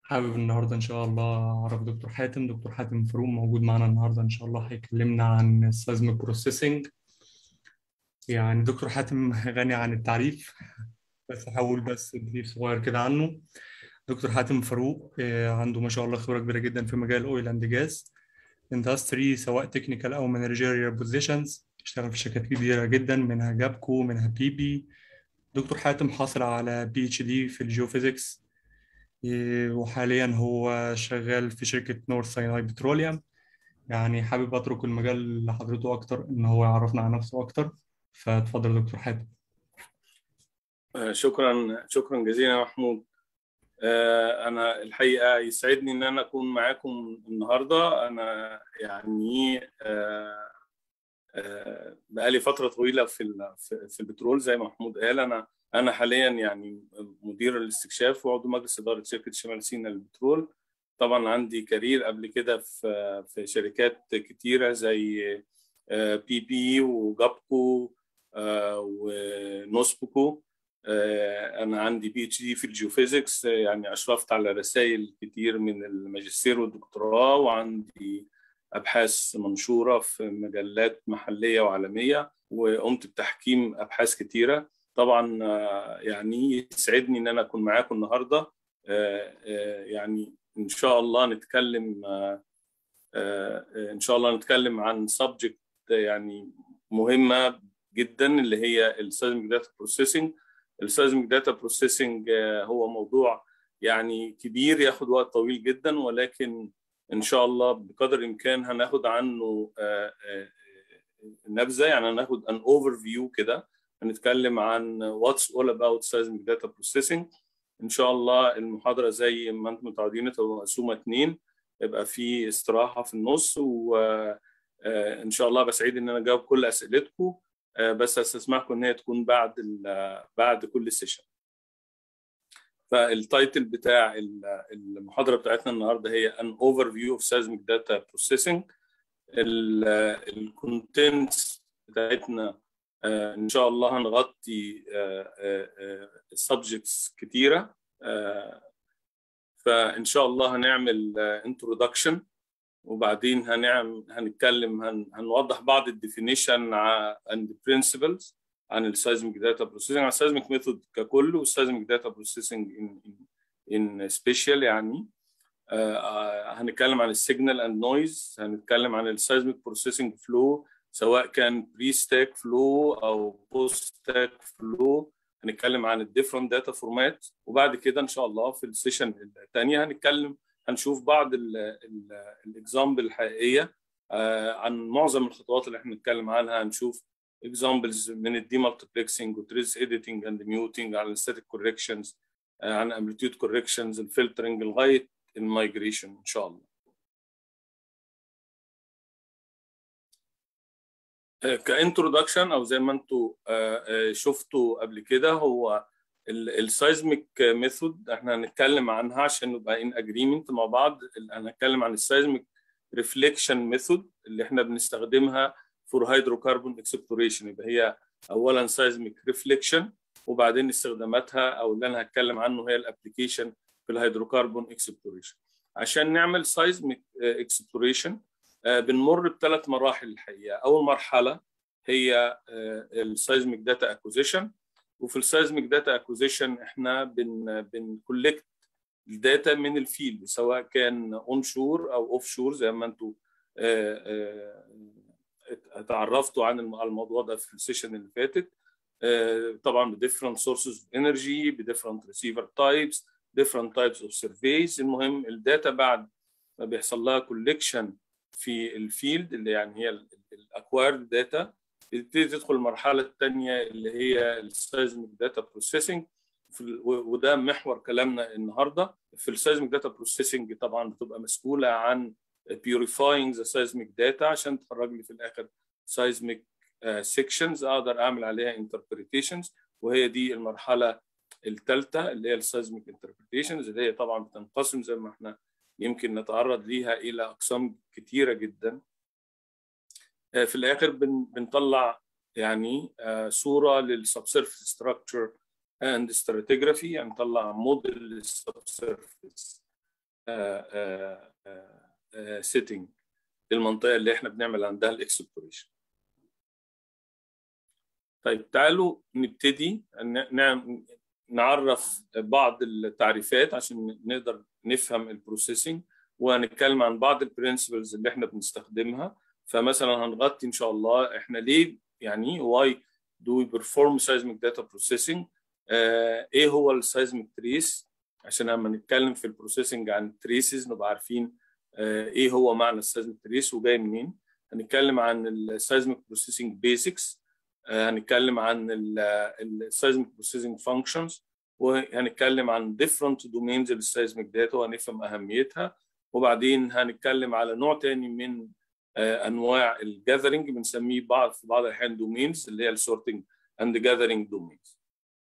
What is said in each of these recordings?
حابب النهاردة إن شاء الله أعرف دكتور حاتم دكتور حاتم فاروق موجود معنا النهاردة إن شاء الله هيكلمنا عن السيزميك بروسيسنج يعني دكتور حاتم غني عن التعريف بس هقول بس بريف صغير كده عنه دكتور حاتم فاروق آه، عنده ما شاء الله خبرة كبيرة جدا في مجال الأويل أند جاز اندستري سواء تكنيكال أو مانجيريال بوزيشنز اشتغل في شركات كبيرة جدا منها جابكو منها بي بي دكتور حاتم حاصل على بي اتش دي في الجيوفيزيكس إيه، وحاليا هو شغال في شركة نورث سايناي بتروليوم يعني حابب أترك المجال لحضرته أكتر إن هو يعرفنا عن نفسه أكتر فاتفضل دكتور حاتم آه، شكرا شكرا جزيلا يا محمود آه، انا الحقيقه يسعدني ان انا اكون معاكم النهارده انا يعني آه، آه، بقالي فتره طويله في ال- في في البترول زي ما محمود قال انا انا حاليا يعني مدير الاستكشاف وعضو مجلس اداره شركه شمال سيناء للبترول طبعا عندي كارير قبل كده في في شركات كتيره زي بي بي وجابكو آه، ونوسبوكو آه، انا عندي بي اتش دي في الجيوفيزيكس آه، يعني اشرفت على رسائل كتير من الماجستير والدكتوراه وعندي ابحاث منشوره في مجلات محليه وعالميه وقمت بتحكيم ابحاث كتيره طبعا آه، يعني يسعدني ان انا اكون معاكم النهارده آه، آه، يعني ان شاء الله نتكلم آه، آه، ان شاء الله نتكلم عن سبجكت يعني مهمه جدا اللي هي السيزميك داتا بروسيسنج السيزميك داتا بروسيسنج هو موضوع يعني كبير ياخد وقت طويل جدا ولكن ان شاء الله بقدر الامكان هناخد عنه آه، آه، نبذه يعني هناخد ان اوفر فيو كده هنتكلم عن واتس اول اباوت سيزميك داتا بروسيسنج ان شاء الله المحاضره زي ما انتم متعودين تبقى مقسومه اثنين يبقى في استراحه في النص وان شاء الله بسعيد ان انا اجاوب كل اسئلتكم آه، بس استسمحكم ان هي تكون بعد ال- بعد كل سيشن فالتايتل بتاع ال- المحاضره بتاعتنا النهارده هي an overview of seismic data processing الكونتنتس بتاعتنا آه، ان شاء الله هنغطي سبجكتس كتيره آه، فان شاء الله هنعمل انترودكشن وبعدين هنعمل هنتكلم هن هنوضح بعض الديفينيشن اند برنسبلز عن السيزميك داتا بروسيسنج عن السيزميك ميثود ككل والسيزميك داتا بروسيسنج ان ان سبيشال يعني آه، آه، هنتكلم عن السيجنال اند نويز هنتكلم عن السيزميك بروسيسنج فلو سواء كان بري ستاك فلو او بوست ستاك فلو هنتكلم عن الديفرنت داتا فورمات وبعد كده ان شاء الله في السيشن الثانيه هنتكلم هنشوف بعض الاكزامبل الحقيقيه آه، عن معظم الخطوات اللي احنا بنتكلم عنها هنشوف اكزامبلز من الدي مالتيبلكسنج وتريس اديتنج اند ميوتنج على الستاتيك كوركشنز عن امبليتيود كوركشنز الفلترنج لغايه المايجريشن ان شاء الله كانترودكشن او زي ما انتم شفتوا قبل كده هو السايزميك ميثود احنا هنتكلم عنها عشان نبقى ان اجريمنت مع بعض انا هتكلم عن السايزميك ريفليكشن ميثود اللي احنا بنستخدمها فور هيدروكربون اكسبلوريشن يبقى هي اولا سايزميك ريفليكشن وبعدين استخداماتها او اللي انا هتكلم عنه هي الابلكيشن في الهيدروكربون اكسبلوريشن عشان نعمل سايزميك اكسبلوريشن بنمر بثلاث مراحل الحقيقه اول مرحله هي السايزميك داتا اكوزيشن وفي السايزميك داتا اكوزيشن احنا بن بنكولكت الداتا من الفيلد سواء كان اون شور او اوف شور زي ما انتم اتعرفتوا عن الم- على الموضوع ده في السيشن اللي فاتت آه، طبعا بديفرنت سورسز اوف انرجي بديفرنت ريسيفر تايبس different types of surveys المهم الداتا بعد ما بيحصل لها كولكشن في الفيلد اللي يعني هي الاكوايرد داتا بتبتدي تدخل المرحله الثانيه اللي هي السيزميك داتا بروسيسنج وده محور كلامنا النهارده في السيزميك داتا بروسيسنج طبعا بتبقى مسؤوله عن purifying the seismic data عشان تخرج لي في الاخر seismic sections اقدر اعمل عليها interpretations وهي دي المرحله الثالثه اللي هي السيزميك انتربريتيشنز اللي هي طبعا بتنقسم زي ما احنا يمكن نتعرض ليها الى اقسام كتيره جدا في الاخر بن بنطلع يعني صوره للسبسيرفيس ستراكشر اند stratigraphy يعني نطلع موديل للسبسيرفيس سيتنج للمنطقه اللي احنا بنعمل عندها الاكسبلوريشن طيب تعالوا نبتدي نعم نعرف بعض التعريفات عشان نقدر نفهم البروسيسنج وهنتكلم عن بعض البرنسبلز اللي احنا بنستخدمها فمثلا هنغطي ان شاء الله احنا ليه يعني واي do we perform seismic data processing آه ايه هو السايزميك تريس عشان لما نتكلم في البروسيسنج عن التريسز نبقى عارفين آه ايه هو معنى السايزميك تريس وجاي منين هنتكلم عن السايزميك بروسيسنج بيزكس هنتكلم عن السايزميك بروسيسنج فانكشنز وهنتكلم عن different domains للسايزميك داتا وهنفهم اهميتها وبعدين هنتكلم على نوع تاني من انواع الجاذرنج بنسميه بعض في بعض الاحيان دومينز اللي هي السورتنج اند جاذرنج دومينز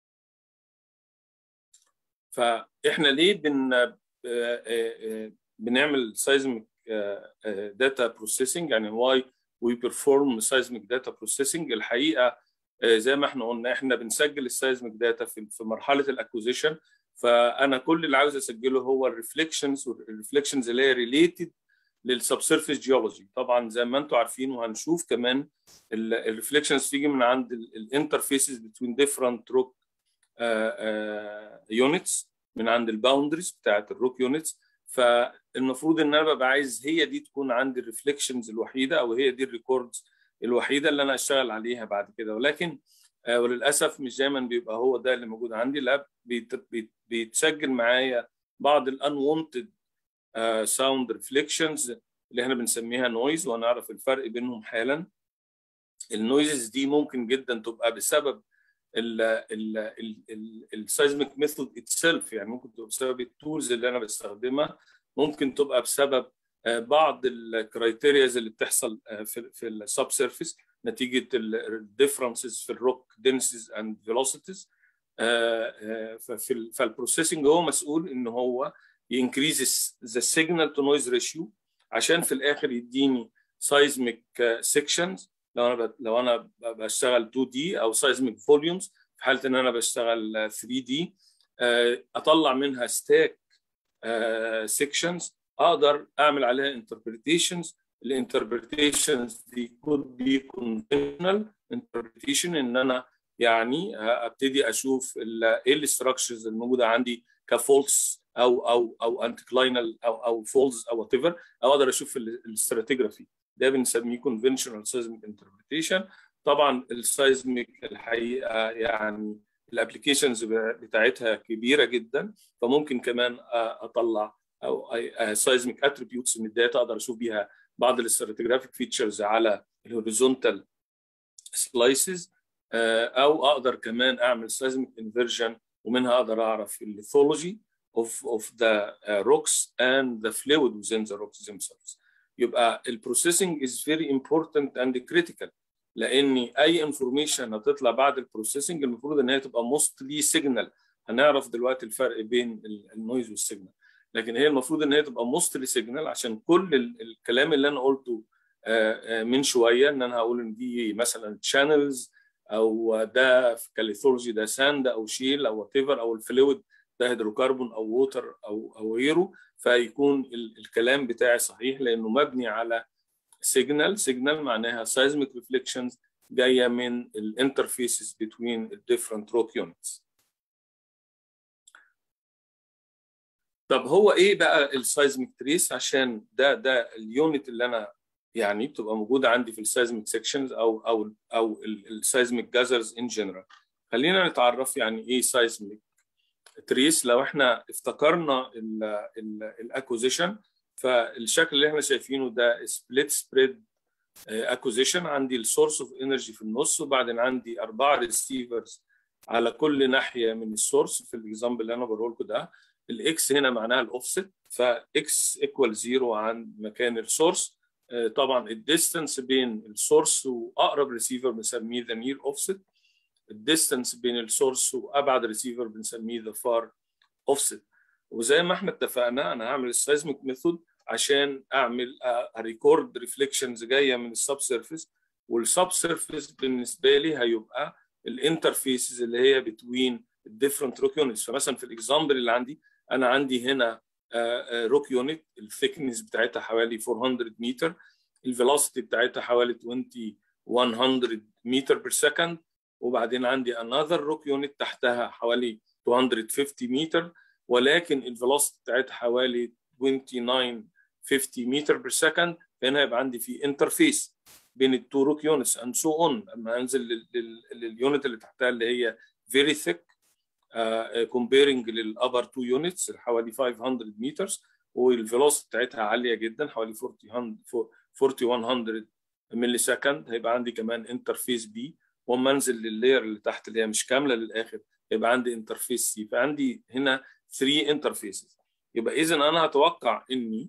فاحنا ليه بن بنعمل سايزميك داتا بروسيسنج يعني واي وي بيرفورم سايزميك داتا بروسيسنج الحقيقه زي ما احنا قلنا احنا بنسجل السايزميك داتا في في مرحله الاكوزيشن فانا كل اللي عاوز اسجله هو الريفليكشنز والريفليكشنز اللي هي ريليتد للسبسيرفيس جيولوجي طبعا زي ما انتم عارفين وهنشوف كمان الريفليكشنز تيجي من عند الانترفيسز بتوين ديفرنت روك يونتس من عند الباوندريز بتاعت الروك يونتس فالمفروض ان انا ببقى عايز هي دي تكون عندي الريفليكشنز الوحيده او هي دي الريكوردز الوحيده اللي انا اشتغل عليها بعد كده ولكن آه وللاسف مش دايما بيبقى هو ده اللي موجود عندي لا بيت بيتسجل معايا بعض الانونتد ساوند ريفليكشنز اللي احنا بنسميها نويز وهنعرف الفرق بينهم حالا النويزز دي ممكن جدا تبقى بسبب السايزميك ميثود اتسيلف يعني ممكن تبقى بسبب التولز اللي انا بستخدمها ممكن تبقى بسبب بعض الكرايتيرياز اللي بتحصل في في السب سيرفيس نتيجه الديفرنسز في الروك دنسيز اند فيلوسيتيز فالبروسيسنج هو مسؤول ان هو ينكريز ذا سيجنال تو نويز ريشيو عشان في الاخر يديني سايزميك سيكشنز لو انا لو انا بشتغل 2 دي او سايزميك فوليومز في حاله ان انا بشتغل 3 دي اطلع منها ستاك سيكشنز اقدر اعمل عليها انتربريتيشنز الانتربريتيشنز دي كود بي كونفشنال انتربريتيشن ان انا يعني ابتدي اشوف ايه الاستراكشرز الموجوده عندي كفولس او او او انتكلاينال او او فولز او وات ايفر او اقدر اشوف الاستراتيجرافي ده بنسميه conventional seismic interpretation طبعا السايزميك الحقيقه يعني الابلكيشنز بتاعتها كبيره جدا فممكن كمان اطلع او سايزميك اتريبيوتس من الداتا اقدر اشوف بيها بعض الاستراتيجرافيك فيتشرز على الهوريزونتال سلايسز او اقدر كمان اعمل سايزميك انفرجن ومنها اقدر اعرف الليثولوجي of of the uh, rocks and the fluid within the rocks themselves. يبقى البروسيسنج is very important and critical لان اي انفورميشن هتطلع بعد البروسيسنج المفروض ان هي تبقى موستلي سيجنال هنعرف دلوقتي الفرق بين النويز والسيجنال لكن هي المفروض ان هي تبقى موستلي سيجنال عشان كل الكلام اللي انا قلته من شويه ان انا هقول ان دي مثلا شانلز او ده في كاليثولوجي ده ساند او شيل او وات او الفلويد ده هيدروكربون او ووتر او او غيره فيكون الكلام بتاعي صحيح لانه مبني على سيجنال سيجنال معناها seismic reflections جايه من الانترفيسز between the different rock units. طب هو ايه بقى السايزميك تريس عشان ده ده اليونت اللي انا يعني بتبقى موجوده عندي في السايزميك سيكشنز او او او السايزميك جازرز ان جنرال. خلينا نتعرف يعني ايه سايزميك تريس لو احنا افتكرنا الاكوزيشن فالشكل اللي احنا شايفينه ده سبليت سبريد اكوزيشن عندي السورس اوف انرجي في النص وبعدين عندي اربعه ريسيفرز على كل ناحيه من السورس في الاكزامبل اللي انا بقوله لكم ده الاكس هنا معناها الاوفست فاكس ايكوال زيرو عند مكان السورس طبعا الديستنس بين السورس واقرب ريسيفر بنسميه ذا نير اوفست الديستنس بين السورس وابعد ريسيفر بنسميه ذا فار اوفست وزي ما احنا اتفقنا انا هعمل السايزميك ميثود عشان اعمل ريكورد ريفليكشنز جايه من السب سيرفيس والسب سيرفيس بالنسبه لي هيبقى الانترفيسز اللي هي بتوين الديفرنت روك يونتس فمثلا في الاكزامبل اللي عندي انا عندي هنا روك يونت الثيكنس بتاعتها حوالي 400 متر الفيلوسيتي بتاعتها حوالي 2100 متر بير سكند وبعدين عندي another روك يونت تحتها حوالي 250 متر ولكن الفيلوسيتي بتاعتها حوالي 2950 متر بير سكند فهنا يبقى عندي في انترفيس بين التو روك يونتس اند سو اون لما انزل لليونت اللي تحتها اللي هي فيري ثيك كومبيرنج للابر تو يونتس حوالي 500 مترز والفيلوسيتي بتاعتها عاليه جدا حوالي 4100 ملي سكند هيبقى عندي كمان انترفيس بي واما انزل لللاير اللي تحت اللي هي مش كامله للاخر يبقى عندي انترفيس سي فعندي هنا 3 انترفيسز يبقى اذا انا اتوقع اني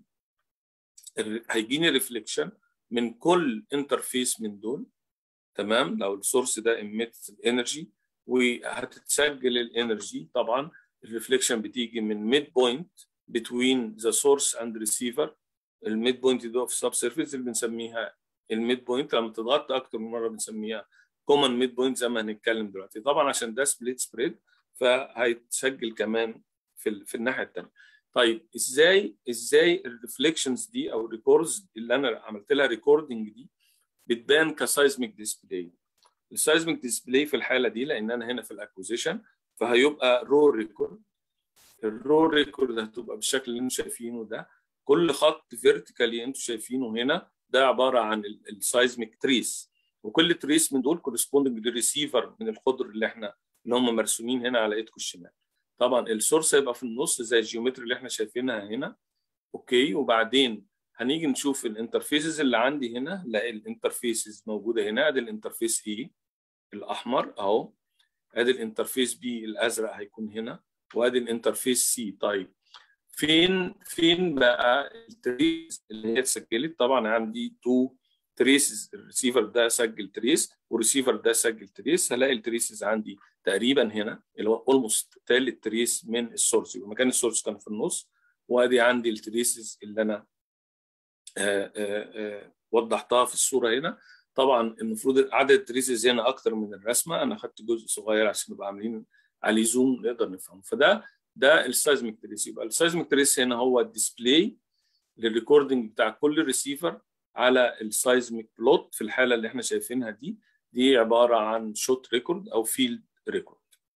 هيجيني ريفليكشن من كل انترفيس من دول تمام لو السورس ده emits الانرجي وهتتسجل الانرجي طبعا الريفليكشن بتيجي من ميد بوينت between the source and receiver الميد بوينت دي في سب سيرفيس اللي بنسميها الميد بوينت لما تضغط اكتر من مره بنسميها كومن ميد بوينت زي ما هنتكلم دلوقتي طبعا عشان ده سبليت سبريد فهيتسجل كمان في في الناحيه الثانيه طيب ازاي ازاي الريفليكشنز دي او الريكوردز اللي انا عملت لها ريكوردنج دي بتبان كسايزميك ديسبلاي السايزميك ديسبلاي في الحاله دي لان انا هنا في الاكوزيشن فهيبقى رو ريكورد الرو ريكورد هتبقى بالشكل اللي انتم شايفينه ده كل خط فيرتيكالي انتم شايفينه هنا ده عباره عن السايزميك تريس وكل تريس من دول كورسبوندنج للريسيفر من الخضر اللي احنا اللي هم مرسومين هنا على ايدكم الشمال طبعا السورس هيبقى في النص زي الجيومتري اللي احنا شايفينها هنا اوكي وبعدين هنيجي نشوف الانترفيسز اللي عندي هنا لا الانترفيسز موجوده هنا ادي الانترفيس اي الاحمر اهو ادي الانترفيس بي الازرق هيكون هنا وادي الانترفيس سي طيب فين فين بقى التريس اللي هي اتسجلت طبعا عندي تو تريسز الريسيفر ده سجل تريس والريسيفر ده سجل تريس هلاقي التريسز عندي تقريبا هنا اللي هو اولموست ثالث تريس من السورس يبقى مكان السورس كان في النص وادي عندي التريسز اللي انا آآ آآ وضحتها في الصوره هنا طبعا المفروض عدد التريسز هنا اكتر من الرسمه انا خدت جزء صغير عشان نبقى عاملين عليه زوم نقدر نفهمه فده ده السايزميك تريس يبقى السايزميك تريس هنا هو الديسبلاي للريكوردنج بتاع كل ريسيفر على السايزميك بلوت في الحاله اللي احنا شايفينها دي دي عباره عن شوت ريكورد او فيلد ريكورد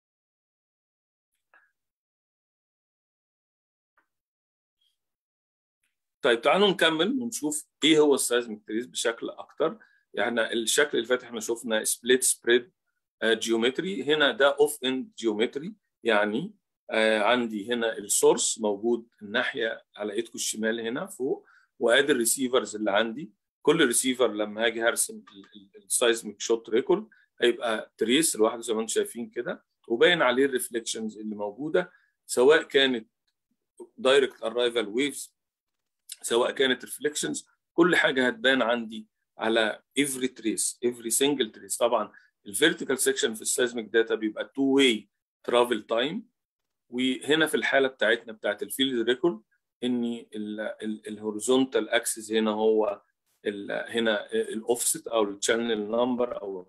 طيب تعالوا نكمل ونشوف ايه هو السايزميك تريس بشكل اكتر يعني الشكل اللي فات احنا شفنا سبليت سبريد جيومتري هنا ده اوف اند جيومتري يعني آه عندي هنا السورس موجود الناحيه على ايدكم الشمال هنا فوق وادي الريسيفرز اللي عندي كل ريسيفر لما هاجي هرسم السايزميك شوت ريكورد هيبقى تريس لوحده زي ما انتم شايفين كده وباين عليه الريفليكشنز اللي موجوده سواء كانت دايركت ارايفال ويفز سواء كانت ريفليكشنز كل حاجه هتبان عندي على every trace every single trace طبعا الفيرتيكال سيكشن في السيزميك داتا بيبقى تو واي ترافل تايم وهنا في الحاله بتاعتنا بتاعت الفيلد ريكورد ان الهوريزونتال اكسس هنا هو هنا الاوفست او الشانل نمبر او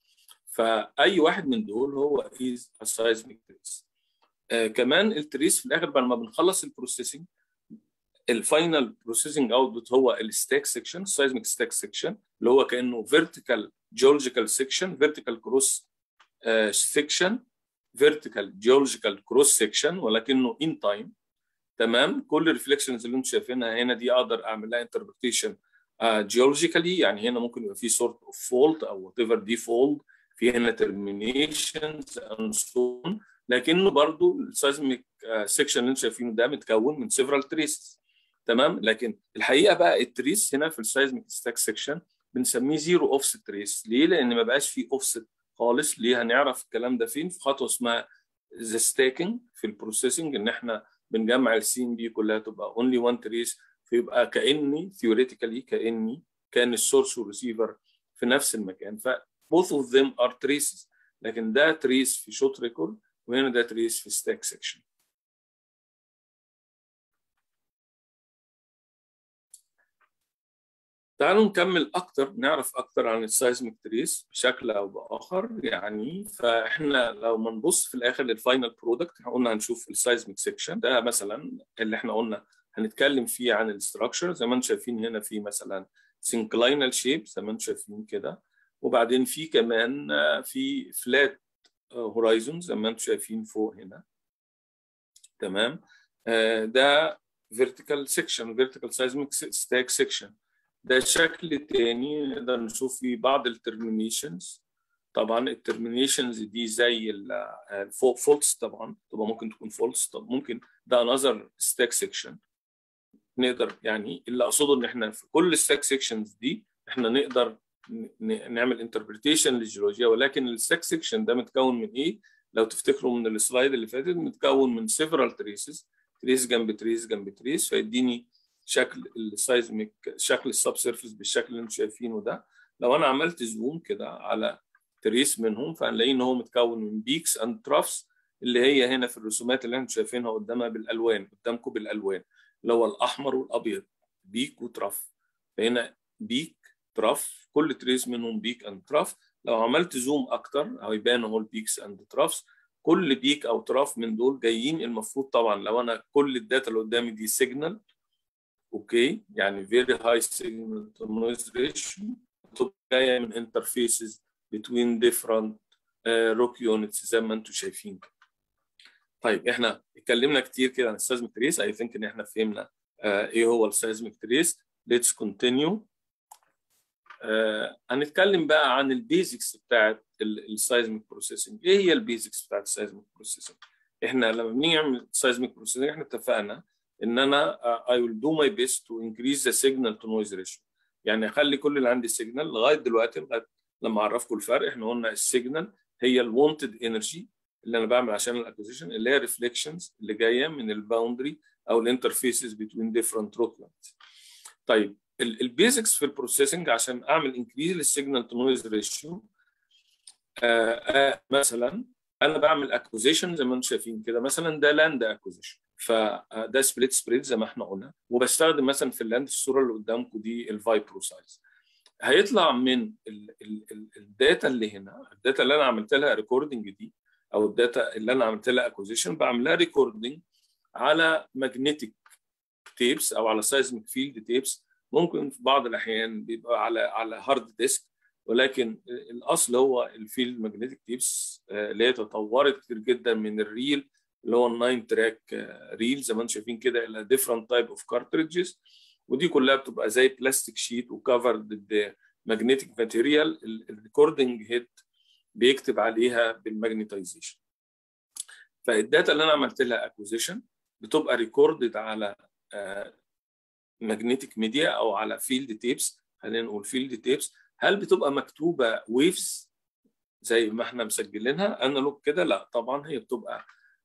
فاي واحد من دول هو از سايزميك تريس آه كمان التريس في الاخر بعد ما بنخلص البروسيسنج الفاينل بروسيسنج اوتبوت هو الستاك سيكشن السايزميك ستاك سيكشن اللي هو كانه فيرتيكال جيولوجيكال سيكشن فيرتيكال كروس سيكشن فيرتيكال جيولوجيكال كروس سيكشن ولكنه ان تايم تمام كل الريفليكشنز اللي انتم شايفينها هنا دي اقدر اعمل لها انتربريتيشن جيولوجيكالي يعني هنا ممكن يبقى في سورت اوف فولت او وات ايفر دي فولد في هنا ترمينيشنز اند سو لكنه برضو السايزميك سيكشن اللي انتم شايفينه ده متكون من سيفرال تريسز تمام لكن الحقيقه بقى التريس هنا في السايزميك ستاك سيكشن بنسميه زيرو اوفست تريس ليه؟ لان ما بقاش فيه اوفست خالص ليه هنعرف الكلام ده فين في خطوه اسمها ذا ستاكينج في البروسيسنج ان احنا بنجمع السي ام بي كلها تبقى اونلي وان تريس فيبقى كاني ثيوريتيكالي كاني كان السورس والريسيفر في نفس المكان ف both of them are traces لكن ده تريس في شوت ريكورد وهنا ده تريس في ستاك سيكشن تعالوا نكمل اكتر نعرف اكتر عن السايزميك تريس بشكل او باخر يعني فاحنا لو ما نبص في الاخر للفاينل برودكت احنا قلنا هنشوف السايزميك سيكشن ده مثلا اللي احنا قلنا هنتكلم فيه عن الاستراكشر زي ما انتم شايفين هنا في مثلا سينكلاينال شيب زي ما انتم شايفين كده وبعدين في كمان في فلات هورايزون زي ما انتم شايفين فوق هنا تمام ده vertical section vertical seismic stack section ده شكل تاني نقدر نشوف فيه بعض الترمينيشنز طبعا الترمينيشنز دي زي الفولتس طبعا تبقى ممكن تكون فولتس طب ممكن ده انذر ستاك سيكشن نقدر يعني اللي اقصده ان احنا في كل الستاك سيكشنز دي احنا نقدر نعمل انتربريتيشن للجيولوجيا ولكن الستاك سيكشن ده متكون من ايه؟ لو تفتكروا من السلايد اللي فاتت متكون من سيفرال تريسز تريس جنب تريس جنب تريس فيديني شكل السايزميك شكل السب سيرفيس بالشكل اللي انتم شايفينه ده لو انا عملت زوم كده على تريس منهم فهنلاقي ان هو متكون من بيكس اند ترافس اللي هي هنا في الرسومات اللي انتم شايفينها قدامها بالالوان قدامكم بالالوان اللي هو الاحمر والابيض بيك وتراف فهنا بيك تراف كل تريس منهم بيك اند تراف لو عملت زوم اكتر هيبان اهو البيكس اند ترافس كل بيك او تراف من دول جايين المفروض طبعا لو انا كل الداتا اللي قدامي دي سيجنال اوكي يعني فيري هاي سيجنال تو نويز ريشيو تبقى جايه من انترفيسز بتوين ديفرنت روك يونتس زي ما انتم شايفين طيب احنا اتكلمنا كتير كده عن السيزميك تريس اي ثينك ان احنا فهمنا uh, ايه هو السيزميك تريس ليتس كونتينيو هنتكلم بقى عن البيزكس بتاعت السايزميك بروسيسنج ايه هي البيزكس بتاعت السايزميك بروسيسنج احنا لما بنيجي نعمل سايزميك بروسيسنج احنا اتفقنا ان انا I will do my best to increase the signal to noise ratio يعني اخلي كل اللي عندي سيجنال لغايه دلوقتي لغايه لما اعرفكم الفرق احنا قلنا السيجنال هي الوانتد انرجي اللي انا بعمل عشان الاكوزيشن اللي هي ريفليكشنز اللي جايه من الباوندري او الانترفيسز بين ديفرنت روك لاينز طيب البيزكس في البروسيسنج عشان اعمل انكريز للسيجنال تو نويز ريشيو مثلا انا بعمل اكوزيشن زي ما انتم شايفين كده مثلا ده لاند اكوزيشن فده سبليت سبريد زي ما احنا قلنا وبستخدم مثلا في اللاند الصوره اللي قدامكم دي الفايبرو سايز هيطلع من الداتا اللي هنا الداتا اللي انا عملت لها ريكوردنج دي او الداتا اللي انا عملت لها اكوزيشن بعملها ريكوردنج على ماجنتيك تيبس او على سايزميك فيلد تيبس ممكن في بعض الاحيان بيبقى على على هارد ديسك ولكن الاصل هو الفيلد ماجنتيك تيبس اللي هي تطورت كتير جدا من الريل اللي هو الناين تراك ريل زي ما انتم شايفين كده الى ديفرنت تايب اوف كارتريجز ودي كلها بتبقى زي بلاستيك شيت وكفرد بماجنتيك ماتيريال الريكوردنج هيد بيكتب عليها بالماجنتايزيشن فالداتا اللي انا عملت لها اكوزيشن بتبقى ريكوردد على ماجنتيك ميديا او على فيلد تيبس خلينا نقول فيلد تيبس هل بتبقى مكتوبه ويفز زي ما احنا مسجلينها انالوج كده لا طبعا هي بتبقى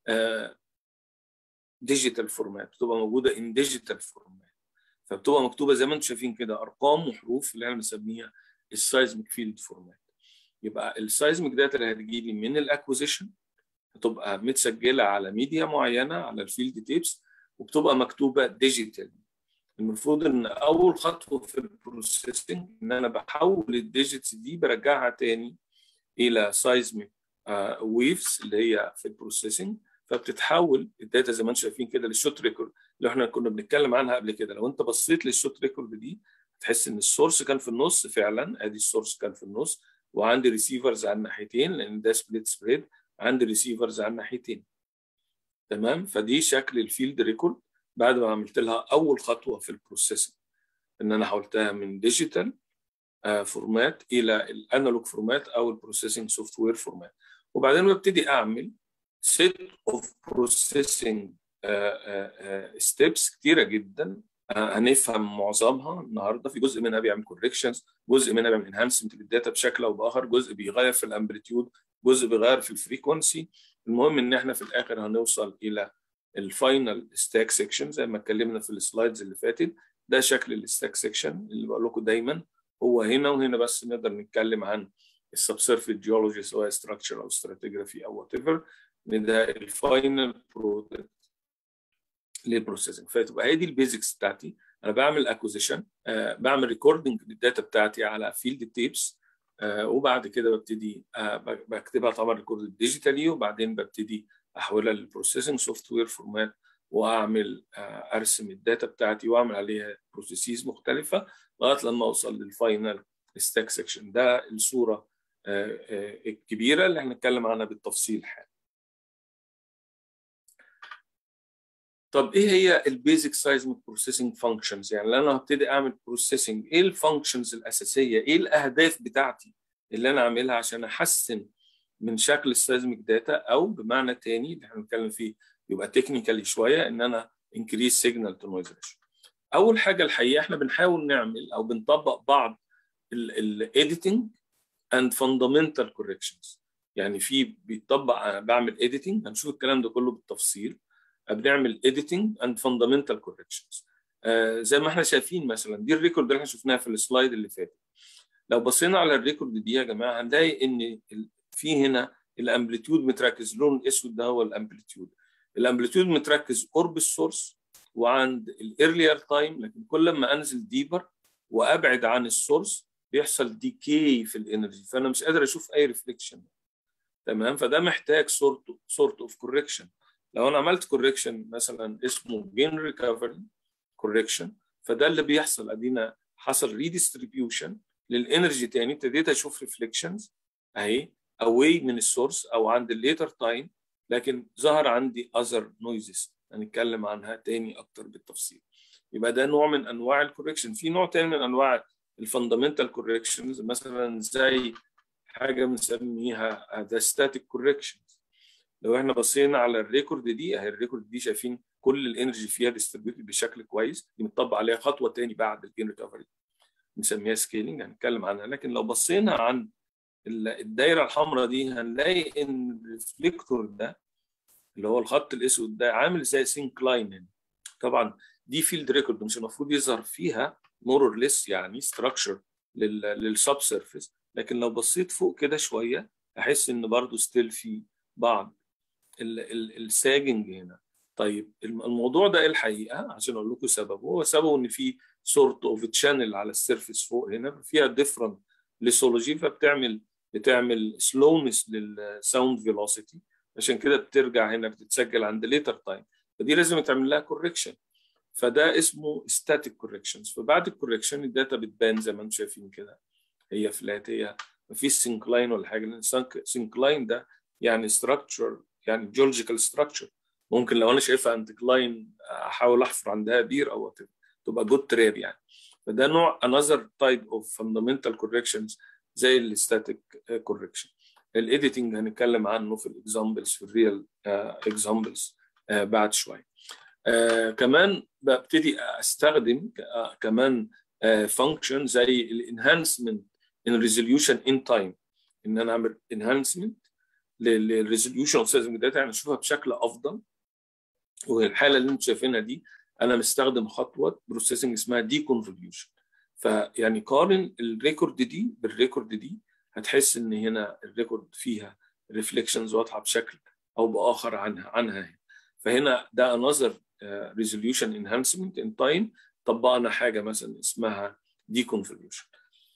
ديجيتال فورمات بتبقى موجوده ان ديجيتال فورمات فبتبقى مكتوبه زي ما انتم شايفين كده ارقام وحروف اللي احنا بنسميها السايزميك فيلد فورمات يبقى السايزميك داتا اللي هتجي لي من الاكوزيشن هتبقى متسجله على ميديا معينه على الفيلد تيبس وبتبقى مكتوبه ديجيتال المفروض ان اول خطوه في البروسيسنج ان انا بحول الديجيتس دي برجعها تاني الى سايزميك ويفز اللي هي في البروسيسنج فبتتحول الداتا زي ما انتم شايفين كده للشوت ريكورد اللي احنا كنا بنتكلم عنها قبل كده لو انت بصيت للشوت ريكورد دي تحس ان السورس كان في النص فعلا ادي السورس كان في النص وعندي ريسيفرز على الناحيتين لان ده سبليت سبريد عندي ريسيفرز على الناحيتين تمام فدي شكل الفيلد ريكورد بعد ما عملت لها اول خطوه في البروسيسنج ان انا حولتها من ديجيتال فورمات الى الانالوج فورمات او البروسيسنج سوفت وير فورمات وبعدين ببتدي اعمل سيت اوف بروسيسنج ستيبس كتيره جدا هنفهم معظمها النهارده في جزء منها بيعمل كوركشنز جزء منها بيعمل انهانسمنت للداتا بشكل او باخر جزء بيغير في الامبليتيود جزء بيغير في الفريكونسي المهم ان احنا في الاخر هنوصل الى الفاينل ستاك سيكشن زي ما اتكلمنا في السلايدز اللي فاتت ده شكل الستاك سيكشن اللي بقول لكم دايما هو هنا وهنا بس نقدر نتكلم عن السبسيرفيت جيولوجي سواء ستراكشر او ستراتيجرافي او وات ايفر ده الفاينل برودكت للبروسيسنج فتبقى هي دي البيزكس بتاعتي انا بعمل اكوزيشن آه بعمل ريكوردنج للداتا بتاعتي على فيلد تيبس آه وبعد كده ببتدي آه بكتبها طبعا ريكورد ديجيتالي وبعدين ببتدي احولها للبروسيسنج سوفت وير فورمات واعمل آه ارسم الداتا بتاعتي واعمل عليها بروسيسز مختلفه لغايه لما اوصل للفاينل ستاك سيكشن ده الصوره آه آه الكبيره اللي هنتكلم عنها بالتفصيل حالا طب ايه هي البيزك سايزميك بروسيسنج فانكشنز يعني انا هبتدي اعمل بروسيسنج ايه الفانكشنز الاساسيه ايه الاهداف بتاعتي اللي انا اعملها عشان احسن من شكل السايزميك داتا او بمعنى تاني اللي احنا بنتكلم فيه يبقى تكنيكالي شويه ان انا انكريز سيجنال تو نويز ريشيو اول حاجه الحقيقه احنا بنحاول نعمل او بنطبق بعض الايديتنج اند فاندامنتال كوركشنز يعني في بيطبق بعمل ايديتنج هنشوف الكلام ده كله بالتفصيل بنعمل editing and fundamental corrections آه زي ما احنا شايفين مثلا دي الريكورد اللي احنا شفناها في السلايد اللي فات لو بصينا على الريكورد دي يا جماعه هنلاقي ان في هنا الامبليتيود متركز اللون الاسود ده هو الامبليتيود الامبليتيود متركز قرب السورس وعند الايرلير تايم لكن كل ما انزل ديبر وابعد عن السورس بيحصل ديكي في الانرجي فانا مش قادر اشوف اي ريفليكشن تمام فده محتاج سورت سورت اوف كوركشن لو انا عملت كوركشن مثلا اسمه جين ريكفري كوركشن فده اللي بيحصل ادينا حصل ريديستريبيوشن للانرجي تاني ابتديت اشوف ريفليكشنز اهي اواي من السورس او عند الليتر تايم لكن ظهر عندي اذر نويزز هنتكلم عنها تاني اكتر بالتفصيل يبقى ده نوع من انواع الكوركشن في نوع تاني من انواع الفاندامنتال كوركشنز مثلا زي حاجه بنسميها ذا ستاتيك كوركشنز لو احنا بصينا على الريكورد دي اهي الريكورد دي شايفين كل الانرجي فيها ديستريبيوتد بشكل كويس دي متطبق عليها خطوه تاني بعد الجين ريكفري بنسميها سكيلينج هنتكلم عنها لكن لو بصينا عن الدايره الحمراء دي هنلاقي ان الريفليكتور ده اللي هو الخط الاسود ده عامل زي سينكلاين طبعا دي فيلد ريكورد مش المفروض يظهر فيها مور اور ليس يعني ستراكشر للسب سيرفيس لكن لو بصيت فوق كده شويه احس ان برضو ستيل في بعض الساجنج هنا طيب الموضوع ده ايه الحقيقه عشان اقول لكم سببه هو سببه ان في سورت اوف تشانل على السيرفيس فوق هنا فيها ديفرنت ليسولوجي فبتعمل بتعمل سلونس للساوند فيلوسيتي عشان كده بترجع هنا بتتسجل عند ليتر تايم فدي لازم يتعمل لها كوركشن فده اسمه ستاتيك كوركشنز فبعد الكوركشن الداتا بتبان زي ما انتم شايفين كده هي فلات هي مفيش سينكلاين ولا حاجه لان سينكلاين ده يعني ستراكشر يعني جيولوجيكال ستراكشر ممكن لو انا شايفها انتكلاين احاول احفر عندها بير او تبقى جود تراب يعني فده نوع another type of fundamental corrections زي الستاتيك كوركشن الايديتنج هنتكلم عنه في الاكزامبلز في الريال اكزامبلز بعد شويه uh, كمان ببتدي استخدم uh, كمان فانكشن uh, زي الانهانسمنت ان ريزوليوشن ان تايم ان انا اعمل انهانسمنت للريزوليوشن اوف سيزميك داتا يعني اشوفها بشكل افضل والحاله اللي انتم شايفينها دي انا مستخدم خطوه بروسيسنج اسمها دي كونفوليوشن فيعني قارن الريكورد دي بالريكورد دي هتحس ان هنا الريكورد فيها ريفليكشنز واضحه بشكل او باخر عنها عنها فهنا ده another resolution enhancement in time طبقنا حاجه مثلا اسمها دي كونفوليوشن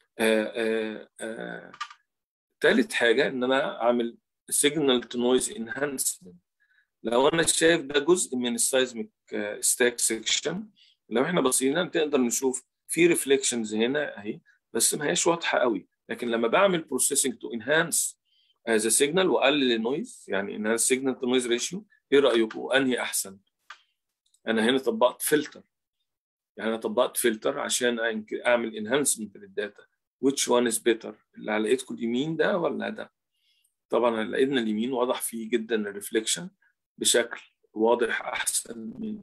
ثالث حاجه ان انا اعمل سيجنال تو نويز انهانسمنت لو انا شايف ده جزء من السايزميك ستاك سيكشن لو احنا بصينا نقدر نشوف في ريفليكشنز هنا اهي بس ما هياش واضحه قوي لكن لما بعمل بروسيسنج تو انهانس ذا سيجنال واقلل النويز يعني انهانس سيجنال تو نويز ريشيو ايه رايكم انهي احسن انا هنا طبقت فلتر يعني انا طبقت فلتر عشان اعمل انهانسمنت للداتا which one is better اللي على ايدكم اليمين ده ولا ده طبعا على ايدنا اليمين واضح فيه جدا الريفليكشن بشكل واضح احسن من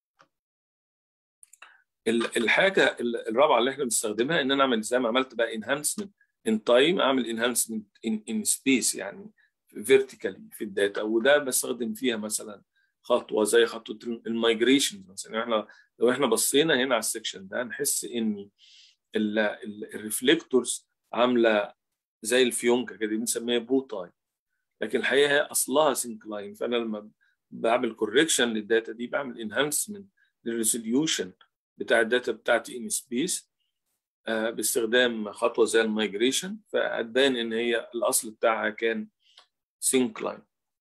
الحاجه الرابعه اللي احنا بنستخدمها ان انا اعمل زي ما عملت بقى انهانسمنت ان تايم اعمل انهانسمنت ان سبيس يعني فيرتيكالي في الداتا وده بستخدم فيها مثلا خطوه زي خطوه المايجريشن مثلا احنا لو احنا بصينا هنا على السكشن ده هنحس ان الريفليكتورز عامله زي الفيونكه كده بنسميها بو تايم لكن الحقيقه هي اصلها سينكلاين فانا لما بعمل كوركشن للداتا دي بعمل انهانسمنت للريزوليوشن بتاع الداتا بتاعتي ان سبيس باستخدام خطوه زي المايجريشن فهتبان ان هي الاصل بتاعها كان سينكلاين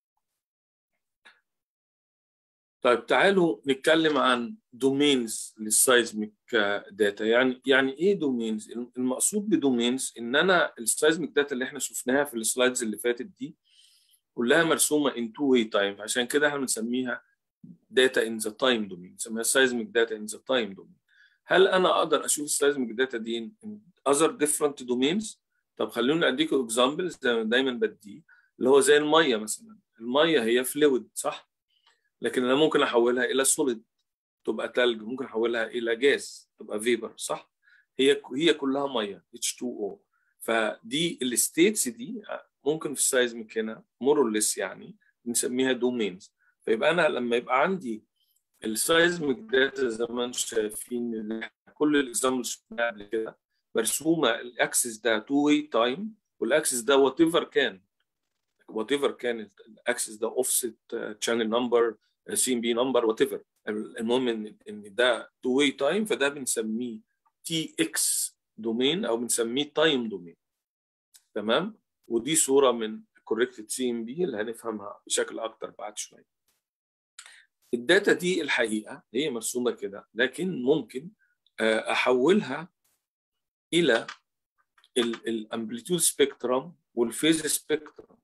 طيب تعالوا نتكلم عن دومينز للسايزميك داتا يعني يعني ايه دومينز المقصود بدومينز ان انا السايزميك داتا اللي احنا شفناها في السلايدز اللي فاتت دي كلها مرسومه ان تو واي تايم عشان كده احنا بنسميها داتا ان ذا تايم دومين بنسميها سايزميك داتا ان ذا تايم دومين هل انا اقدر اشوف السايزميك داتا دي ان اذر ديفرنت دومينز طب خلوني اديكم اكزامبل زي ما دايما بديه اللي هو زي الميه مثلا الميه هي فلويد صح لكن انا ممكن احولها الى سوليد تبقى ثلج ممكن احولها الى جاز تبقى فيبر صح هي هي كلها ميه H2O فدي الستيتس دي ممكن في السايزميك هنا مورلس يعني بنسميها دومينز فيبقى انا لما يبقى عندي السايزميك داتا زي ما انتم شايفين كل الاكزامبلز شفناها قبل كده مرسومه الاكسس ده تو واي تايم والاكسس ده وات ايفر كان وات ايفر كان الاكسس ده اوفست شانل نمبر سي ام بي نمبر وات ايفر المهم ان ان ده تو واي تايم فده بنسميه تي اكس دومين او بنسميه تايم دومين تمام ودي صوره من كوركتد سي ام بي اللي هنفهمها بشكل اكتر بعد شويه الداتا دي الحقيقه هي مرسومه كده لكن ممكن احولها الى الامبليتيود سبيكترم والفيز سبيكترم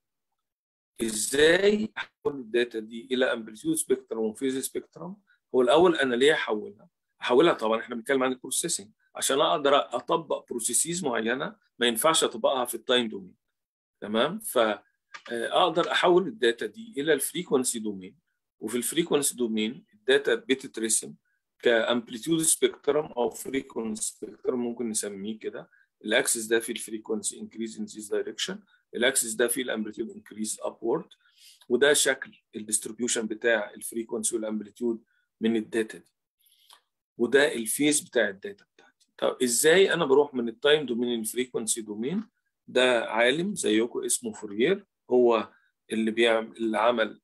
ازاي احول الداتا دي الى امبليتيود سبيكترم وفيز سبيكترم هو الاول انا ليه احولها احولها طبعا احنا بنتكلم عن البروسيسنج عشان اقدر اطبق بروسيسز معينه ما ينفعش اطبقها في التايم دومين تمام فاقدر احول الداتا دي الى الفريكونسي دومين وفي الفريكونسي دومين الداتا بتترسم كامبليتيود سبيكترم او فريكونسي سبيكترم ممكن نسميه كده الاكسس ده فيه الفريكونسي انكريز ان ذيس دايركشن الاكسس ده فيه الامبليتيود انكريز ابورد وده شكل الديستريبيوشن بتاع الفريكونسي والامبليتيود من الداتا دي وده الفيز بتاع الداتا بتاعتي طب ازاي انا بروح من التايم دومين للفريكونسي دومين ده عالم زيكم اسمه فورير هو اللي بيعمل اللي عمل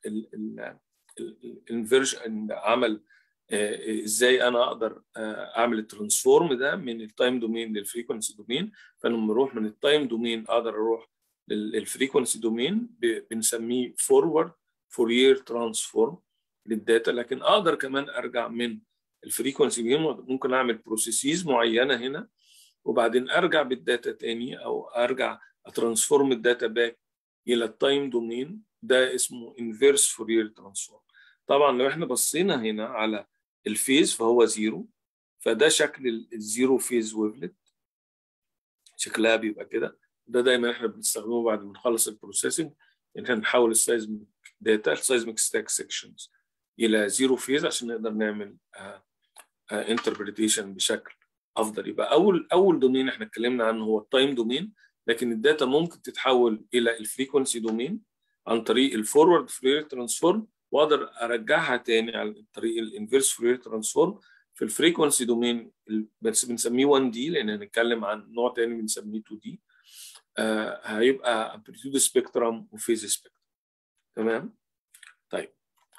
الانفيرجن عمل ازاي انا اقدر اعمل الترانسفورم ده من التايم دومين للفريكونسي دومين فلما بروح من التايم دومين اقدر اروح للفريكونسي دومين بنسميه فورورد فورير ترانسفورم للداتا لكن اقدر كمان ارجع من الفريكونسي دومين ممكن اعمل بروسيسز معينه هنا وبعدين ارجع بالداتا تاني او ارجع اترانسفورم الداتا باك الى التايم دومين ده اسمه انفيرس فورير ترانسفورم طبعا لو احنا بصينا هنا على الفيز فهو زيرو فده شكل الزيرو فيز ويفلت شكلها بيبقى كده ده دايما احنا بنستخدمه بعد ما نخلص البروسيسنج ان احنا نحول السايزميك داتا السايزميك ستاك سيكشنز الى زيرو فيز عشان نقدر نعمل انتربريتيشن بشكل افضل يبقى اول اول دومين احنا اتكلمنا عنه هو التايم دومين لكن الداتا ممكن تتحول الى الفريكونسي دومين عن طريق الفورورد فورير ترانسفورم واقدر ارجعها تاني عن طريق الانفيرس فورير ترانسفورم في الفريكونسي دومين بس بنسميه 1 دي لان هنتكلم عن نوع تاني بنسميه 2 دي آه هيبقى امبليتيود سبيكترم وفيز سبيكترم تمام طيب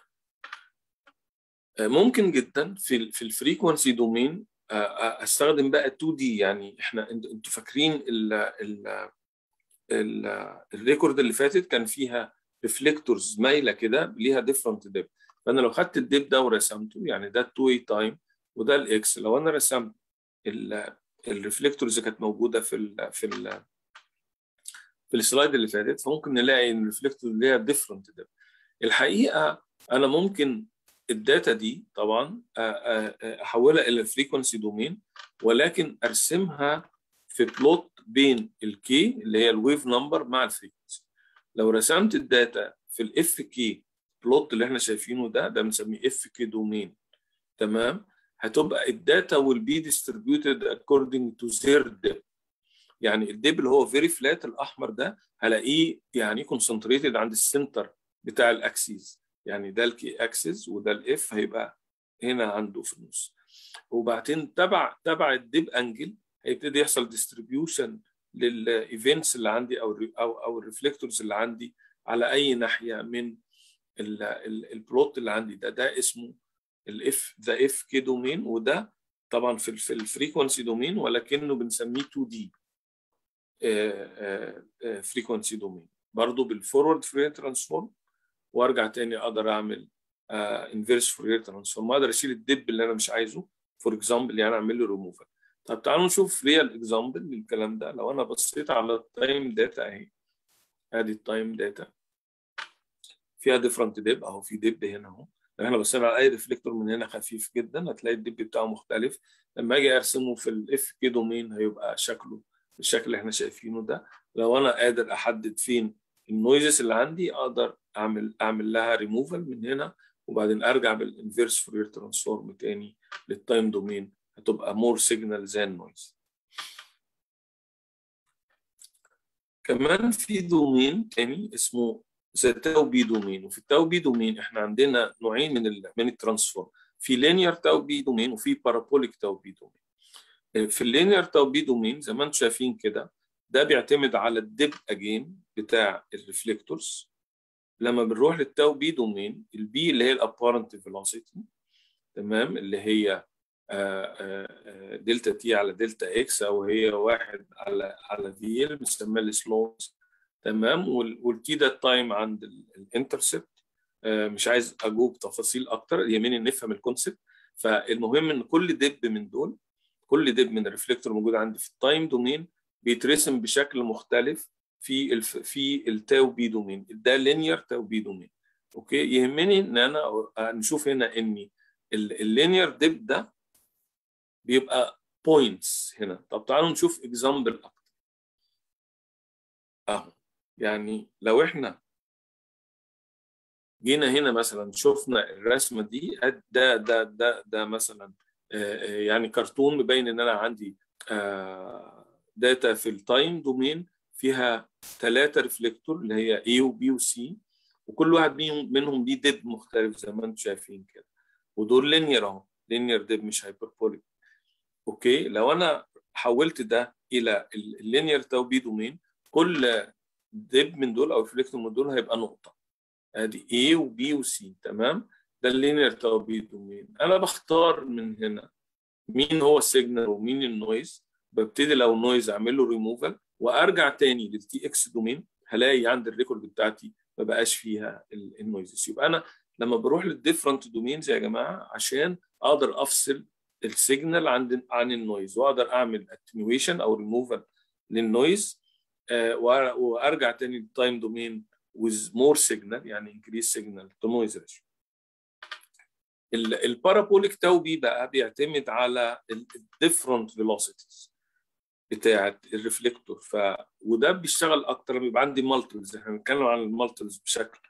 آه ممكن جدا في في الفريكونسي دومين آه استخدم بقى 2 دي يعني احنا انتوا فاكرين ال ال ال الريكورد اللي فاتت كان فيها ريفليكتورز مايله كده ليها ديفرنت ديب فانا لو خدت الديب ده ورسمته يعني ده التو واي تايم وده الاكس لو انا رسمت الريفليكتورز اللي كانت موجوده في ال في ال في السلايد اللي فاتت فممكن نلاقي ان الريفليكتور ليها ديفرنت ديب الحقيقه انا ممكن الداتا دي طبعا احولها الى فريكونسي دومين ولكن ارسمها في بلوت بين الكي اللي هي الويف نمبر مع الفريكونسي لو رسمت الداتا في الاف كي بلوت اللي احنا شايفينه ده ده بنسميه اف كي دومين تمام هتبقى الداتا will be distributed according to their depth يعني الديب اللي هو فيري فلات الاحمر ده هلاقيه يعني كونسنتريتد عند السنتر بتاع الاكسيس يعني ده الكي اكسس وده الاف هيبقى هنا عنده في النص وبعدين تبع تبع الديب انجل هيبتدي يحصل ديستريبيوشن للايفنتس اللي عندي او او او الريفلكتورز اللي عندي على اي ناحيه من البلوت اللي عندي ده ده اسمه الاف ذا اف كي دومين وده طبعا في في الفريكونسي دومين ولكنه بنسميه 2 دي فريكونسي دومين برضه بالفورورد فورير ترانسفورم وارجع تاني اقدر اعمل انفيرس فورير ترانسفورم اقدر اشيل الدب اللي انا مش عايزه فور اكزامبل يعني اعمل له ريموفال طب تعالوا نشوف ريال اكزامبل للكلام ده لو انا بصيت على التايم داتا اهي ادي التايم داتا فيها ديفرنت ديب اهو في ديب هنا اهو لو احنا بصينا على اي ريفليكتور من هنا خفيف جدا هتلاقي الديب بتاعه مختلف لما اجي ارسمه في الاف كي دومين هيبقى شكله بالشكل اللي احنا شايفينه ده لو انا قادر احدد فين النويزز اللي عندي اقدر اعمل اعمل لها ريموفال من هنا وبعدين ارجع بالانفيرس فورير ترانسفورم تاني للتايم دومين هتبقى مور سيجنال ذان نويز كمان في دومين تاني اسمه زي تاو بي دومين وفي التاو بي دومين احنا عندنا نوعين من ال من الترانسفورم في لينير تاو بي دومين وفي بارابوليك تاو بي دومين في اللينير تاو بي دومين زي ما انتم شايفين كده ده بيعتمد على الدب اجين بتاع الريفليكتورز لما بنروح للتاو بي دومين البي اللي هي الابارنت فيلوسيتي تمام اللي هي دلتا تي على دلتا اكس او هي واحد على على في ال بنسميها السلوز تمام والتي ده التايم عند الانترسبت مش عايز اجوب تفاصيل اكتر يهمني نفهم الكونسبت فالمهم ان كل دب من دول كل دب من الريفليكتور موجود عندي في التايم دومين بيترسم بشكل مختلف في الف... في التاو بي دومين ده لينير تاو بي دومين اوكي يهمني ان انا نشوف هنا ان اللينير دب ده بيبقى بوينتس هنا طب تعالوا نشوف اكزامبل اكتر اهو يعني لو احنا جينا هنا مثلا شفنا الرسمه دي ده ده ده ده مثلا يعني كرتون مبين ان انا عندي داتا في التايم دومين فيها ثلاثه ريفليكتور اللي هي A و B و C وكل واحد منهم ليه ديب مختلف زي ما انتم شايفين كده ودول لينير اهو لينير ديب مش هايبربوليك اوكي لو انا حولت ده الى اللينير تاو بي دومين كل ديب من دول او ريفليكتور من دول هيبقى نقطه ادي A و B و C تمام ده اللينير تاو بي دومين انا بختار من هنا مين هو السيجنال ومين النويز ببتدي لو نويز اعمل له ريموفال وارجع تاني للتي اكس دومين هلاقي عند الريكورد بتاعتي ما بقاش فيها النويزز يبقى انا لما بروح للديفرنت دومينز يا جماعه عشان اقدر افصل السيجنال عن عن النويز واقدر اعمل اتنيويشن او ريموفال للنويز آه وارجع تاني للتايم دومين with more signal يعني increase signal to noise ratio. البارابوليك تاو بي بقى بيعتمد على الديفرنت فيلوسيتيز بتاعه الريفليكتور ف وده بيشتغل اكتر لما يبقى عندي مالتيبلز احنا هنتكلم عن المالتيبلز بشكل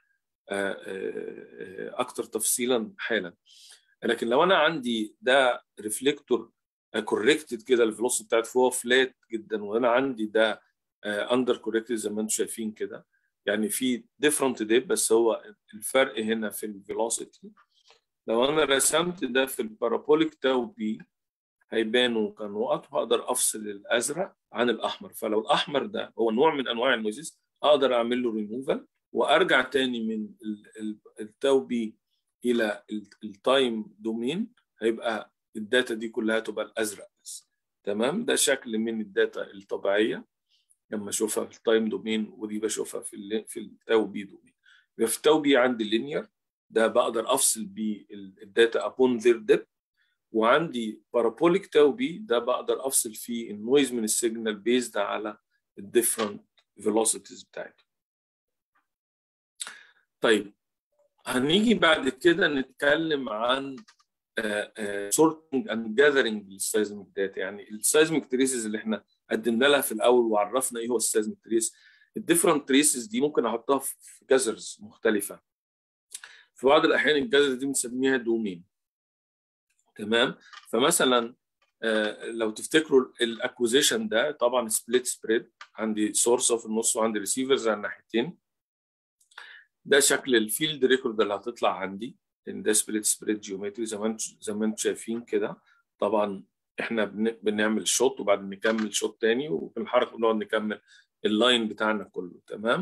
اكتر تفصيلا حالا لكن لو انا عندي ده ريفليكتور كوركتد كده الفيلوسيتي بتاعته فهو فلات جدا وانا عندي ده اندر كوركتد زي ما انتم شايفين كده يعني في ديفرنت ديب بس هو الفرق هنا في الفيلوسيتي لو انا رسمت ده في البارابوليك تاو بي هيبانوا كنقط وهقدر افصل الازرق عن الاحمر فلو الاحمر ده هو نوع من انواع النويزز اقدر اعمل له ريموفال وارجع تاني من التاو بي الى التايم دومين هيبقى الداتا دي كلها تبقى الازرق بس تمام ده شكل من الداتا الطبيعيه لما اشوفها في التايم دومين ودي بشوفها في ال في التاو بي دومين يبقى في التاو بي عندي اللينير ده بقدر افصل بيه الداتا ابون ذير ديب وعندي بارابوليك تاو بي ده بقدر افصل فيه النويز من السيجنال بيزد على الديفرنت فيلوسيتيز بتاعتي طيب هنيجي بعد كده نتكلم عن سورتنج اند جاذرنج للسيزميك داتا يعني السيزميك تريسز اللي احنا قدمنا لها في الاول وعرفنا ايه هو السيزميك تريس الديفرنت تريسز دي ممكن احطها في جذرز مختلفه في بعض الاحيان الجذر دي بنسميها دومين تمام فمثلا لو تفتكروا الاكوزيشن ده طبعا سبليت سبريد عندي سورس في النص وعندي ريسيفرز على الناحيتين ده شكل الفيلد ريكورد اللي هتطلع عندي ان ده سبليت سبريد جيومتري زي ما انتم زي ما انتم شايفين كده طبعا احنا بنعمل شوت وبعدين نكمل شوت تاني وفي الحركه بنقعد نكمل اللاين بتاعنا كله تمام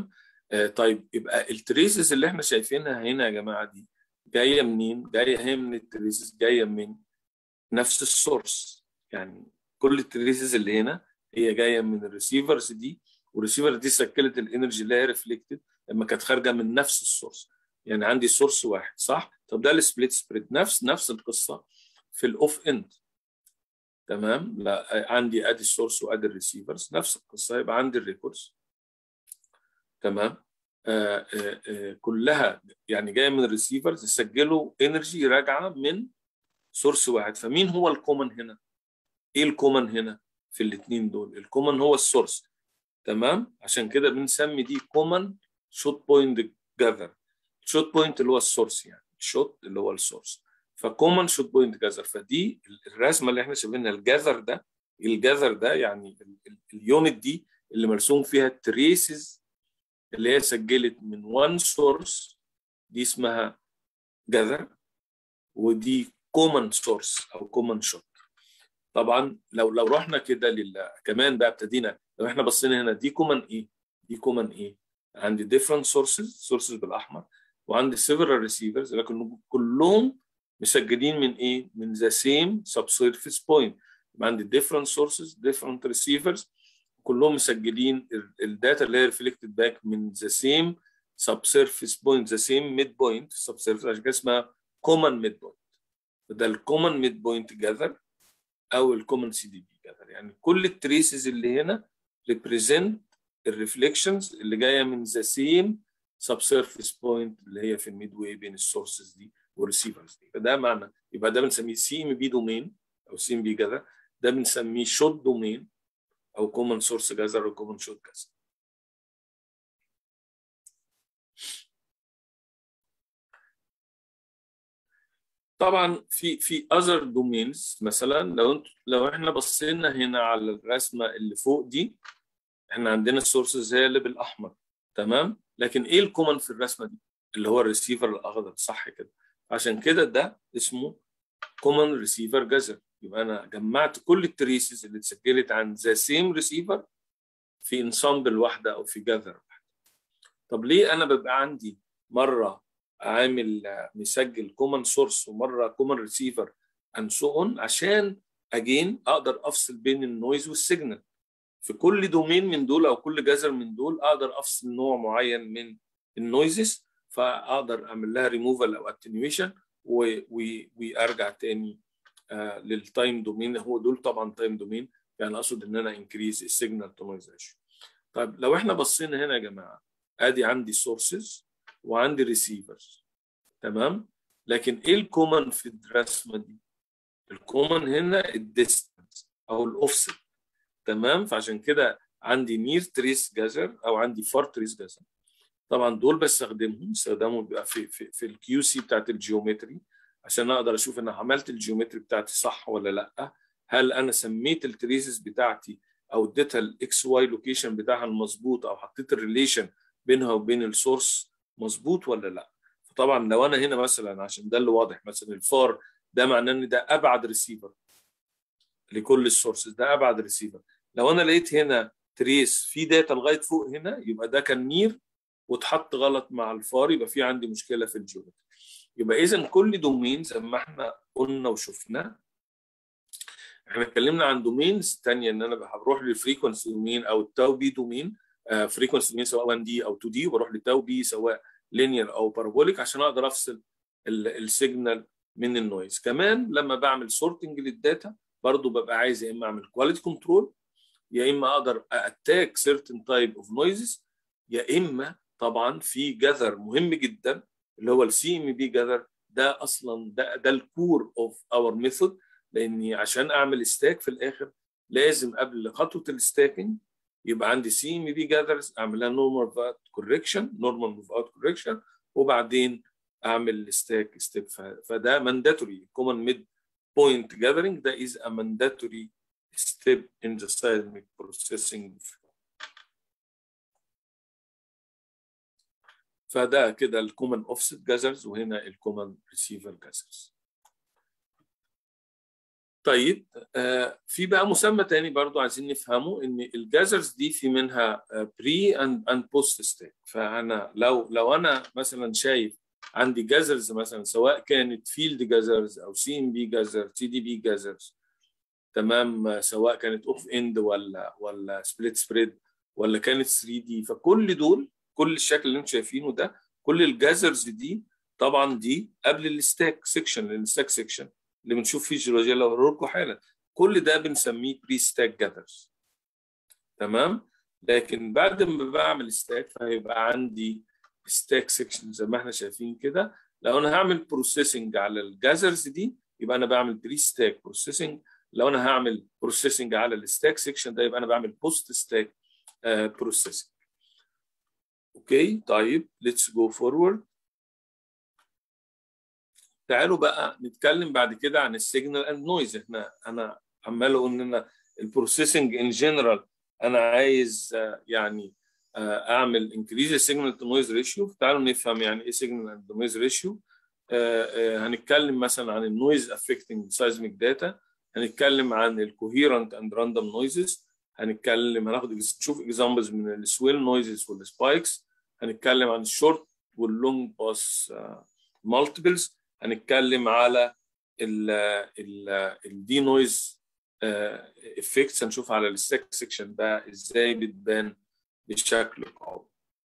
آه طيب يبقى التريسز اللي احنا شايفينها هنا يا جماعه دي جايه منين؟ جايه هي من التريسز جايه من نفس السورس يعني كل التريسز اللي هنا هي جايه من الريسيفرز دي والريسيفر دي سجلت الانرجي اللي هي ريفلكتد لما كانت خارجه من نفس السورس يعني عندي سورس واحد صح؟ طب ده السبليت سبريد نفس نفس القصه في الاوف اند تمام لا عندي ادي السورس وادي الريسيفرز نفس القصه يبقى عندي الريكوردز تمام آآ آآ كلها يعني جايه من الريسيفرز يسجلوا انرجي راجعه من سورس واحد فمين هو الكومن هنا؟ ايه الكومن هنا في الاثنين دول؟ الكومن هو السورس تمام؟ عشان كده بنسمي دي كومن شوت بوينت جاذر شوت بوينت اللي هو السورس يعني شوت اللي هو السورس فكومن شوت بوينت جاذر فدي الرسمه اللي احنا شايفينها الجاذر ده الجاذر ده يعني اليونت دي اللي مرسوم فيها التريسز اللي هي سجلت من وان سورس دي اسمها جاذر ودي كومن سورس او كومن شوت طبعا لو لو رحنا كده لل كمان بقى ابتدينا لو احنا بصينا هنا دي كومن ايه دي كومن ايه عندي different sources sources بالاحمر وعندي several receivers لكن كلهم مسجلين من ايه من the same subsurface point عندي different sources different receivers كلهم مسجلين الداتا اللي هي reflected back من the same subsurface point the same mid point subsurface عشان كده اسمها common mid point ده الكومن ميد بوينت جاذر او الكومن سي دي بي جاذر يعني كل التريسز اللي هنا ريبريزنت الريفليكشنز اللي جايه من ذا سيم سبسيرفيس بوينت اللي هي في الميد واي بين السورسز دي والريسيفرز دي فده معنى يبقى ده بنسميه سي ام بي دومين او سي ام بي جاذر ده بنسميه شوت دومين او كومن سورس جاذر او كومن شوت جاذر طبعا في في اذر دومينز مثلا لو انت لو احنا بصينا هنا على الرسمه اللي فوق دي احنا عندنا السورسز هي اللي بالاحمر تمام لكن ايه الكومن في الرسمه دي اللي هو الريسيفر الاخضر صح كده عشان كده ده اسمه كومن ريسيفر جذر يبقى انا جمعت كل التريسز اللي اتسجلت عن ذا سيم ريسيفر في انسامبل واحده او في جذر واحده طب ليه انا ببقى عندي مره عامل مسجل كومن سورس ومره كومن ريسيفر اند سو اون عشان اجين اقدر افصل بين النويز والسيجنال في كل دومين من دول او كل جذر من دول اقدر افصل نوع معين من النويزز فاقدر اعمل لها ريموفال او اتنيويشن وارجع تاني آه للتايم دومين هو دول طبعا تايم دومين يعني اقصد ان انا انكريز السيجنال تو نويز ريشيو طيب لو احنا بصينا هنا يا جماعه ادي عندي سورسز وعندي ريسيفرز تمام لكن ايه الكومن في الرسمه دي الكومن هنا الديستانس او الاوفست تمام فعشان كده عندي نير تريس جذر او عندي فار تريس جذر طبعا دول بستخدمهم استخدامهم بيبقى في في, في الكيو سي بتاعت الجيومتري عشان اقدر اشوف انا عملت الجيومتري بتاعتي صح ولا لا هل انا سميت التريسز بتاعتي او اديتها الاكس واي لوكيشن بتاعها المظبوط او حطيت الريليشن بينها وبين السورس مظبوط ولا لا فطبعا لو انا هنا مثلا عشان ده اللي واضح مثلا الفار ده معناه ان ده ابعد ريسيفر لكل السورسز ده ابعد ريسيفر لو انا لقيت هنا تريس في داتا لغايه فوق هنا يبقى ده كان نير واتحط غلط مع الفار يبقى في عندي مشكله في الجيومتري يبقى اذا كل دومين زي ما احنا قلنا وشفنا احنا اتكلمنا عن دومينز ثانيه ان انا بروح للفريكونسي دومين او التاو بي دومين فريكونسي دومين سواء 1 دي او 2 دي وبروح للتاو بي سواء لينير او بارابوليك عشان اقدر افصل السيجنال من النويز كمان لما بعمل سورتنج للداتا برضو ببقى عايز يا اما اعمل كواليتي كنترول يا اما اقدر اتاك سيرتن تايب اوف نويزز يا اما طبعا في جذر مهم جدا اللي هو السي ام بي جذر ده اصلا ده ده الكور اوف اور ميثود لاني عشان اعمل ستاك في الاخر لازم قبل خطوه الستاكينج يبقى عندي سي ام بي جاذرز اعمل لها نورمال فات كوركشن نورمال موف اوت كوركشن وبعدين اعمل الستاك ستيب فده مانداتوري كومن ميد بوينت جاذرنج ده از ا مانداتوري ستيب ان ذا seismic processing فده كده الكومن اوفست جاذرز وهنا الكومن ريسيفر جاذرز طيب آه في بقى مسمى تاني برضو عايزين نفهمه ان الجازرز دي في منها بري اند اند بوست ستيك فانا لو لو انا مثلا شايف عندي جازرز مثلا سواء كانت فيلد جازرز او سي ام بي جازر تي دي بي جازرز تمام سواء كانت اوف اند ولا ولا سبليت سبريد ولا كانت 3 دي فكل دول كل الشكل اللي انتم شايفينه ده كل الجازرز دي طبعا دي قبل الستاك سيكشن الستاك سيكشن اللي بنشوف فيه جيولوجيا اللي هوريه لكم حالا كل ده بنسميه بري ستاك جاذرز تمام لكن بعد ما بعمل ستاك فهيبقى عندي ستاك سيكشن زي ما احنا شايفين كده لو انا هعمل بروسيسنج على الجاذرز دي يبقى انا بعمل بري ستاك بروسيسنج لو انا هعمل بروسيسنج على الستاك سيكشن ده يبقى انا بعمل بوست ستاك بروسيسنج اوكي طيب ليتس جو فورورد تعالوا بقى نتكلم بعد كده عن السيجنال اند نويز احنا انا عمال اقول ان انا البروسيسنج ان جنرال انا عايز يعني اعمل انكريز السيجنال تو نويز ريشيو تعالوا نفهم يعني ايه سيجنال اند نويز ريشيو هنتكلم مثلا عن النويز افكتنج سايزميك داتا هنتكلم عن الكوهيرنت اند راندوم نويزز هنتكلم هناخد نشوف اكزامبلز من السويل نويزز والسبايكس هنتكلم عن الشورت واللونج باس مالتيبلز هنتكلم على ال ال الدي نويز افكتس هنشوف على الستاك سيكشن ده ازاي بتبان بشكل قوي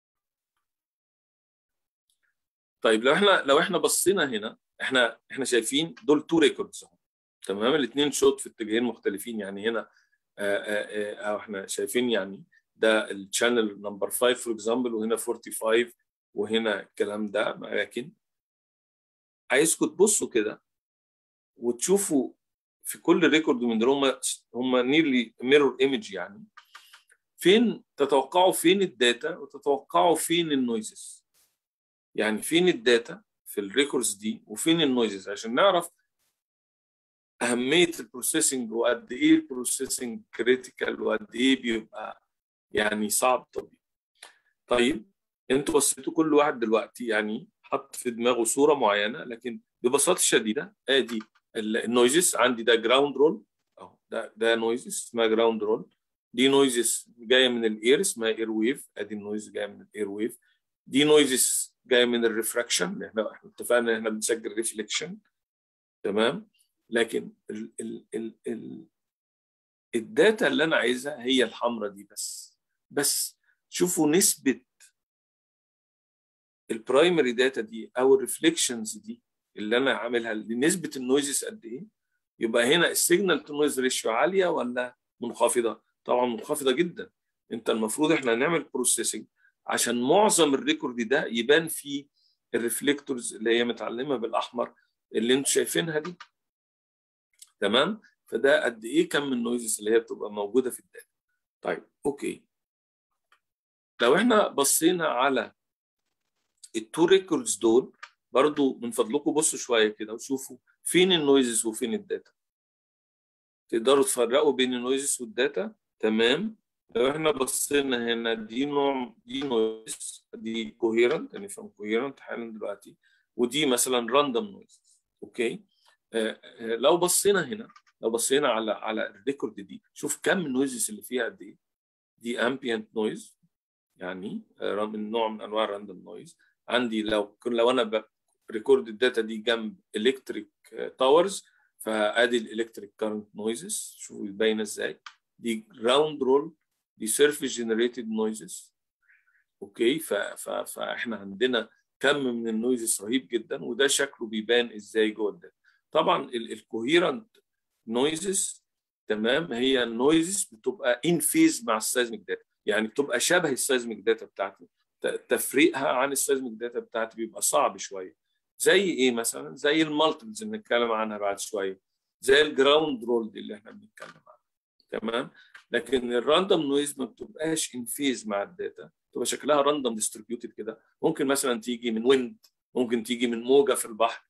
طيب لو احنا لو احنا بصينا هنا احنا احنا شايفين دول تو ريكوردز تمام الاثنين شوت في اتجاهين مختلفين يعني هنا او احنا شايفين يعني ده الشانل نمبر 5 فور اكزامبل وهنا 45 وهنا الكلام ده لكن عايزكم تبصوا كده وتشوفوا في كل ريكورد من دول هم هم نيرلي ميرور ايمج يعني فين تتوقعوا فين الداتا وتتوقعوا فين النويزز يعني فين الداتا في الريكوردز دي وفين النويزز عشان نعرف اهميه البروسيسنج وقد ايه البروسيسنج كريتيكال وقد ايه بيبقى يعني صعب طبيعي طيب انتوا بصيتوا كل واحد دلوقتي يعني حط في دماغه صوره معينه لكن ببساطه شديده ادي النويزز عندي ده جراوند رول اهو ده ده نويزز اسمها جراوند رول دي نويزز جايه من الاير اسمها اير ويف ادي النويز جايه من الاير ويف دي نويزز جايه من الريفراكشن احنا احنا اتفقنا ان احنا بنسجل ريفليكشن تمام لكن ال ال ال ال الداتا اللي انا عايزها هي الحمراء دي بس بس شوفوا نسبه البرايمري داتا دي او الريفليكشنز دي اللي انا عاملها لنسبه النويزز قد ايه يبقى هنا السيجنال تو نويز ريشيو عاليه ولا منخفضه طبعا منخفضه جدا انت المفروض احنا نعمل بروسيسنج عشان معظم الريكورد ده يبان فيه الريفليكتورز اللي هي متعلمه بالاحمر اللي انتم شايفينها دي تمام فده قد ايه كم من النويزز اللي هي بتبقى موجوده في الداتا طيب اوكي لو احنا بصينا على التو ريكوردز دول برضو من فضلكم بصوا شويه كده وشوفوا فين النويزز وفين الداتا تقدروا تفرقوا بين النويزز والداتا تمام لو احنا بصينا هنا دي نوع دي نويز دي كوهيرنت يعني فهم كوهيرنت حالا دلوقتي ودي مثلا راندوم نويز اوكي آه آه لو بصينا هنا لو بصينا على على الريكورد دي شوف كم النويزز اللي فيها قد ايه دي امبيانت نويز يعني آه من نوع من انواع الراندوم نويز عندي لو لو انا ريكورد الداتا دي جنب الكتريك تاورز فادي الالكتريك كارنت نويزز شوفوا باينه ازاي دي جراوند رول دي سيرفيس جنريتد نويزز اوكي ف ف فاحنا عندنا كم من النويزز رهيب جدا وده شكله بيبان ازاي جوه الداتا طبعا الكوهيرنت نويزز تمام هي النويزز بتبقى ان فيز مع السيزميك داتا يعني بتبقى شبه السيزميك داتا بتاعتي تفريقها عن السيزميك داتا بتاعتي بيبقى صعب شويه زي ايه مثلا زي المالتيبلز اللي بنتكلم عنها بعد شويه زي الجراوند رول دي اللي احنا بنتكلم عنها تمام لكن الراندوم نويز ما بتبقاش ان فيز مع الداتا بتبقى شكلها راندوم ديستريبيوتد كده ممكن مثلا تيجي من ويند ممكن تيجي من موجه في البحر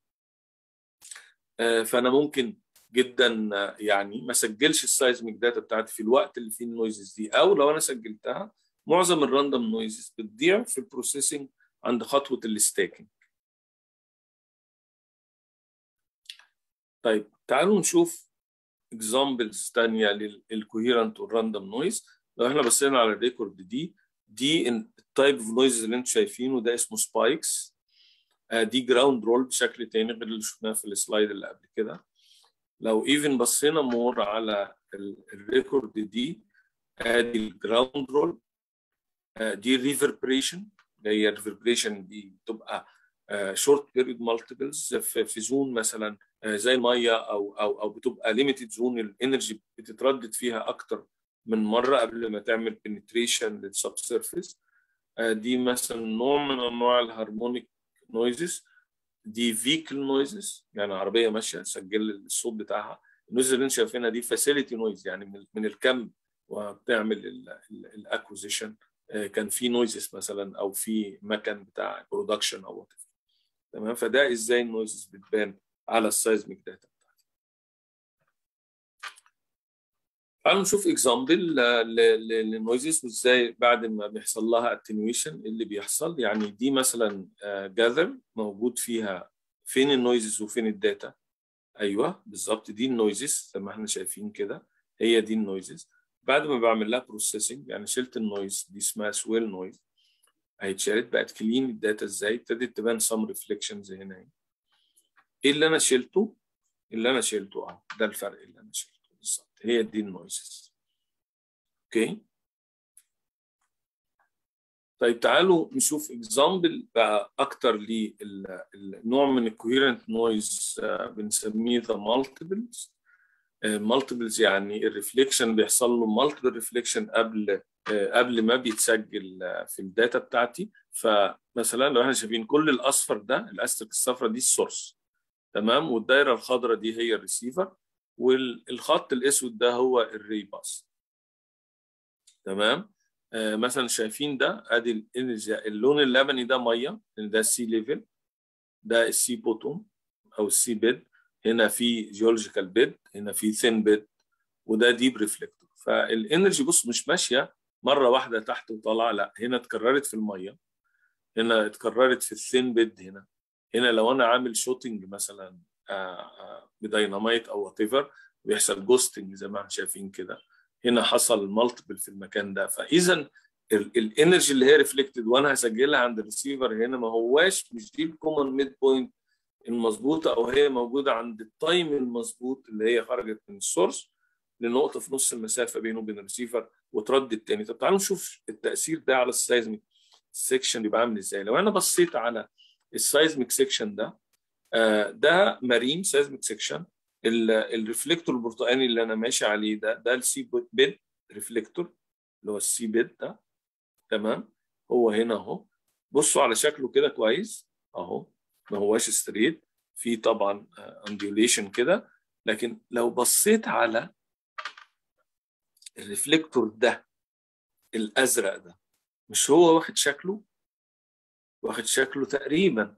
آه فانا ممكن جدا يعني ما سجلش السايزميك داتا بتاعتي في الوقت اللي فيه النويزز دي او لو انا سجلتها معظم الراندوم نويزز بتضيع في البروسيسنج عند خطوه الستاكينج طيب تعالوا نشوف اكزامبلز ثانيه للكوهيرنت والراندوم نويز لو احنا بصينا على الريكورد دي دي التايب اوف نويز اللي انتم شايفينه ده اسمه سبايكس دي جراوند رول بشكل تاني غير اللي شفناه في السلايد اللي قبل كده لو ايفن بصينا مور على الريكورد دي ادي الجراوند رول دي الريفربريشن هي الريفربريشن دي بتبقى شورت بيريود مالتيبلز في زون مثلا زي الميه او او او بتبقى ليميتد زون الانرجي بتتردد فيها اكتر من مره قبل ما تعمل بنتريشن للسب سيرفيس دي مثلا نوع من انواع الهارمونيك نويزز دي فيكل نويزز يعني عربيه ماشيه تسجل الصوت بتاعها النويز اللي انت شايفينها دي فاسيلتي نويز يعني من, من الكم وبتعمل الاكوزيشن كان في نويزز مثلا او في مكان بتاع برودكشن او وات تمام فده ازاي النويزز بتبان على السايزميك داتا بتاعتي تعالوا نشوف اكزامبل للنويزز وازاي بعد ما بيحصل لها اتنويشن اللي بيحصل يعني دي مثلا جاذر موجود فيها فين النويزز وفين الداتا ايوه بالظبط دي النويزز زي ما احنا شايفين كده هي دي النويزز بعد ما بعمل لها بروسيسنج يعني شلت النويز دي اسمها سويل نويز هيتشالت بقت كلين الداتا ازاي ابتدت تبان سم ريفليكشنز هنا ايه اللي انا شلته اللي انا شلته اه ده الفرق اللي انا شلته بالظبط هي دي النويزز اوكي طيب تعالوا نشوف اكزامبل بقى اكتر للنوع من الكوهيرنت نويز بنسميه ذا مالتيبلز مالتيبلز يعني الريفليكشن بيحصل له مالتيبل ريفليكشن قبل قبل ما بيتسجل في الداتا بتاعتي فمثلا لو احنا شايفين كل الاصفر ده الاسترك الصفراء دي السورس تمام والدايره الخضراء دي هي الريسيفر والخط الاسود ده هو الري باس تمام آه مثلا شايفين ده ادي الانرجي اللون اللبني ده ميه ده السي ليفل ده السي بوتوم او السي بيد هنا في جيولوجيكال بيد هنا في ثين بيد وده ديب ريفلكتور فالانرجي بص مش ماشيه مره واحده تحت وطالعه لا هنا اتكررت في الميه هنا اتكررت في الثين بيد هنا هنا لو انا عامل شوتنج مثلا بديناميت او وات ايفر بيحصل جوستنج زي ما احنا شايفين كده هنا حصل مالتيبل في المكان ده فاذا الانرجي اللي هي ريفلكتد وانا هسجلها عند الريسيفر هنا ما هواش مش دي الكومن ميد بوينت المظبوطه او هي موجوده عند التايم المظبوط اللي هي خرجت من السورس لنقطه في نص المسافه بينه وبين الريسيفر وتردد تاني طب تعالوا نشوف التاثير ده على السايزميك سيكشن بيبقى عامل ازاي لو انا بصيت على السايزميك سيكشن ده آه ده مارين سايزميك سيكشن الريفليكتور البرتقاني اللي انا ماشي عليه ده ده السي بيد ريفليكتور اللي هو السي بيد ده تمام هو هنا اهو بصوا على شكله كده كويس اهو ما هواش ستريت في طبعا انديوليشن كده لكن لو بصيت على الريفليكتور ده الازرق ده مش هو واخد شكله واخد شكله تقريبا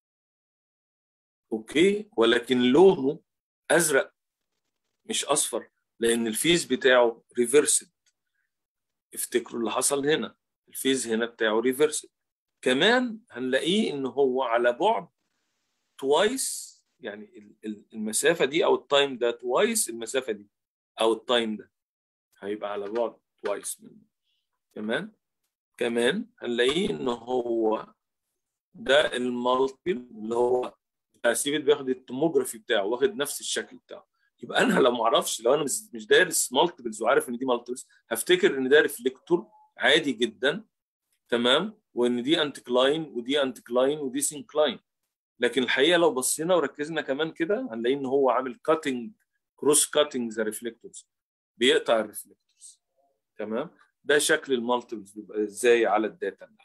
اوكي ولكن لونه ازرق مش اصفر لان الفيز بتاعه ريفرسد افتكروا اللي حصل هنا الفيز هنا بتاعه ريفرسد كمان هنلاقيه ان هو على بعد توايس يعني المسافه دي او التايم ده توايس المسافه دي او التايم ده هيبقى على بعد توايس منه كمان كمان هنلاقيه ان هو ده المالتيبل اللي هو سيبت بياخد التوموجرافي بتاعه واخد نفس الشكل بتاعه يبقى انا لو ما اعرفش لو انا مش دارس مالتيبلز وعارف ان دي مالتيبلز هفتكر ان ده ريفليكتور عادي جدا تمام وان دي انتكلاين ودي انتكلاين ودي سينكلاين لكن الحقيقه لو بصينا وركزنا كمان كده هنلاقي ان هو عامل كاتنج كروس كاتنج ذا ريفليكتورز بيقطع الريفليكتورز تمام ده شكل المالتيبلز بيبقى ازاي على الداتا اللي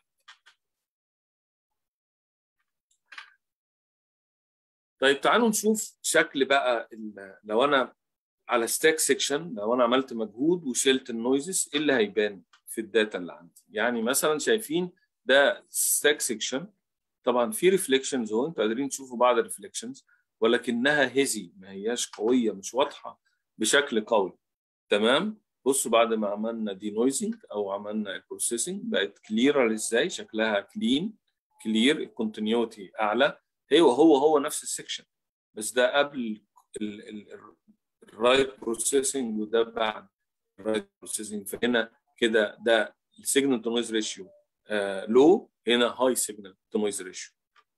طيب تعالوا نشوف شكل بقى لو انا على ستاك سيكشن لو انا عملت مجهود وشلت النويزز ايه اللي هيبان في الداتا اللي عندي يعني مثلا شايفين ده ستاك سيكشن طبعا في ريفليكشنز اهو انتوا قادرين تشوفوا بعض الريفليكشنز ولكنها هيزي ما هياش قويه مش واضحه بشكل قوي تمام بصوا بعد ما عملنا دي نويزنج او عملنا البروسيسنج بقت كليرر ازاي شكلها كلين كلير الكونتينيوتي اعلى هو هو هو نفس السكشن بس ده قبل الرايت بروسيسنج وده بعد الرايت بروسيسنج فهنا كده ده السيجنال تو نويز ريشيو لو هنا هاي سيجنال تو نويز ريشيو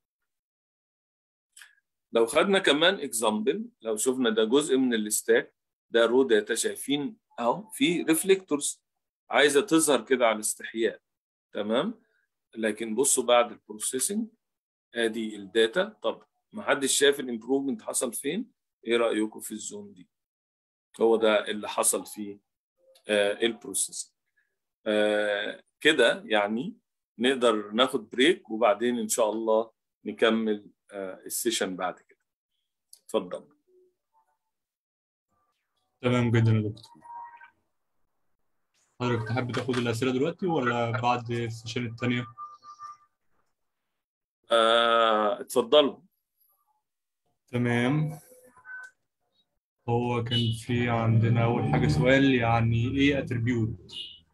لو خدنا كمان اكزامبل لو شفنا ده جزء من الستاك ده رو داتا شايفين اهو في ريفليكتورز عايزه تظهر كده على الاستحياء تمام لكن بصوا بعد البروسيسنج ادي الداتا طب ما حدش شاف الامبروفمنت حصل فين ايه رايكم في الزون دي هو ده اللي حصل في آه البروسيسنج آه كده يعني نقدر ناخد بريك وبعدين ان شاء الله نكمل آه السيشن بعد كده اتفضل تمام جدا يا دكتور حضرتك تحب تاخد الأسئلة دلوقتي ولا بعد السيشن التانية؟ آه، اتفضلوا تمام هو كان في عندنا أول حاجة سؤال يعني إيه اتريبيوت؟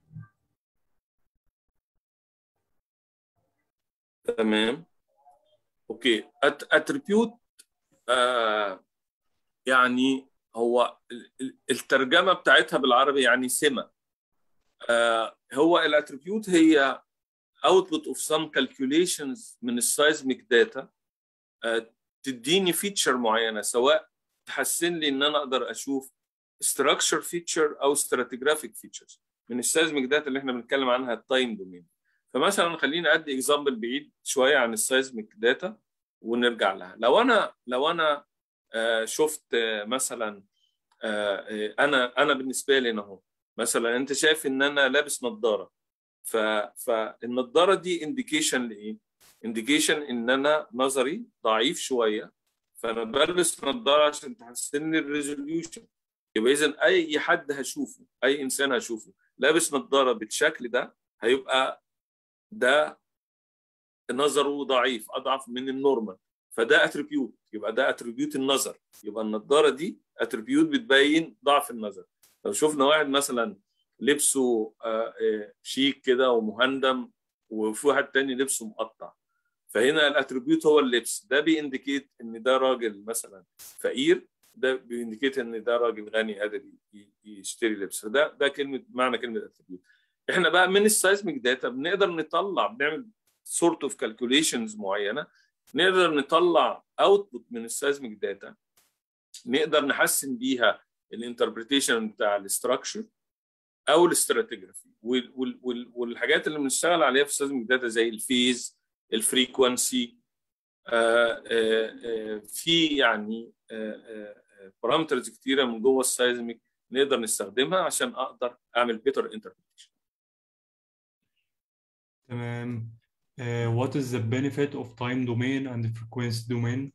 تمام اوكي اتريبيوت آه يعني هو الترجمه بتاعتها بالعربي يعني سمه آه هو الاتريبيوت هي output of some calculations من السايزميك داتا آه تديني فيتشر معينه سواء تحسن لي ان انا اقدر اشوف structure feature او stratigraphic features من السايزميك داتا اللي احنا بنتكلم عنها التايم دومين فمثلا خليني ادي اكزامبل بعيد شويه عن السايزميك داتا ونرجع لها لو انا لو انا آه شفت آه مثلا آه انا انا بالنسبه لي اهو مثلا انت شايف ان انا لابس نظاره ف فالنظاره دي انديكيشن لايه؟ انديكيشن ان انا نظري ضعيف شويه فانا بلبس نظاره عشان تحسن لي الريزوليوشن يبقى اذا اي حد هشوفه اي انسان هشوفه لابس نظاره بالشكل ده هيبقى ده نظره ضعيف اضعف من النورمال فده اتريبيوت يبقى ده اتريبيوت النظر يبقى النظاره دي اتريبيوت بتبين ضعف النظر لو شفنا واحد مثلا لبسه شيك كده ومهندم وفي واحد تاني لبسه مقطع فهنا الاتريبيوت هو اللبس ده بينديكيت ان ده راجل مثلا فقير ده بينديكيت ان ده راجل غني قادر يشتري لبس فده ده كلمه معنى كلمه اتريبيوت احنا بقى من السايزميك داتا بنقدر نطلع بنعمل سورت اوف كالكوليشنز معينه نقدر نطلع اوتبوت من السايزميك داتا نقدر نحسن بيها الانتربريتيشن بتاع الاستراكشر او الاستراتيجرافي والحاجات اللي بنشتغل عليها في السيزميك داتا زي الفيز الفريكونسي في يعني بارامترز كتيره من جوه السيزميك نقدر نستخدمها عشان اقدر اعمل بيتر انتربريتيشن تمام Uh, what is the benefit of time domain and the frequency domain?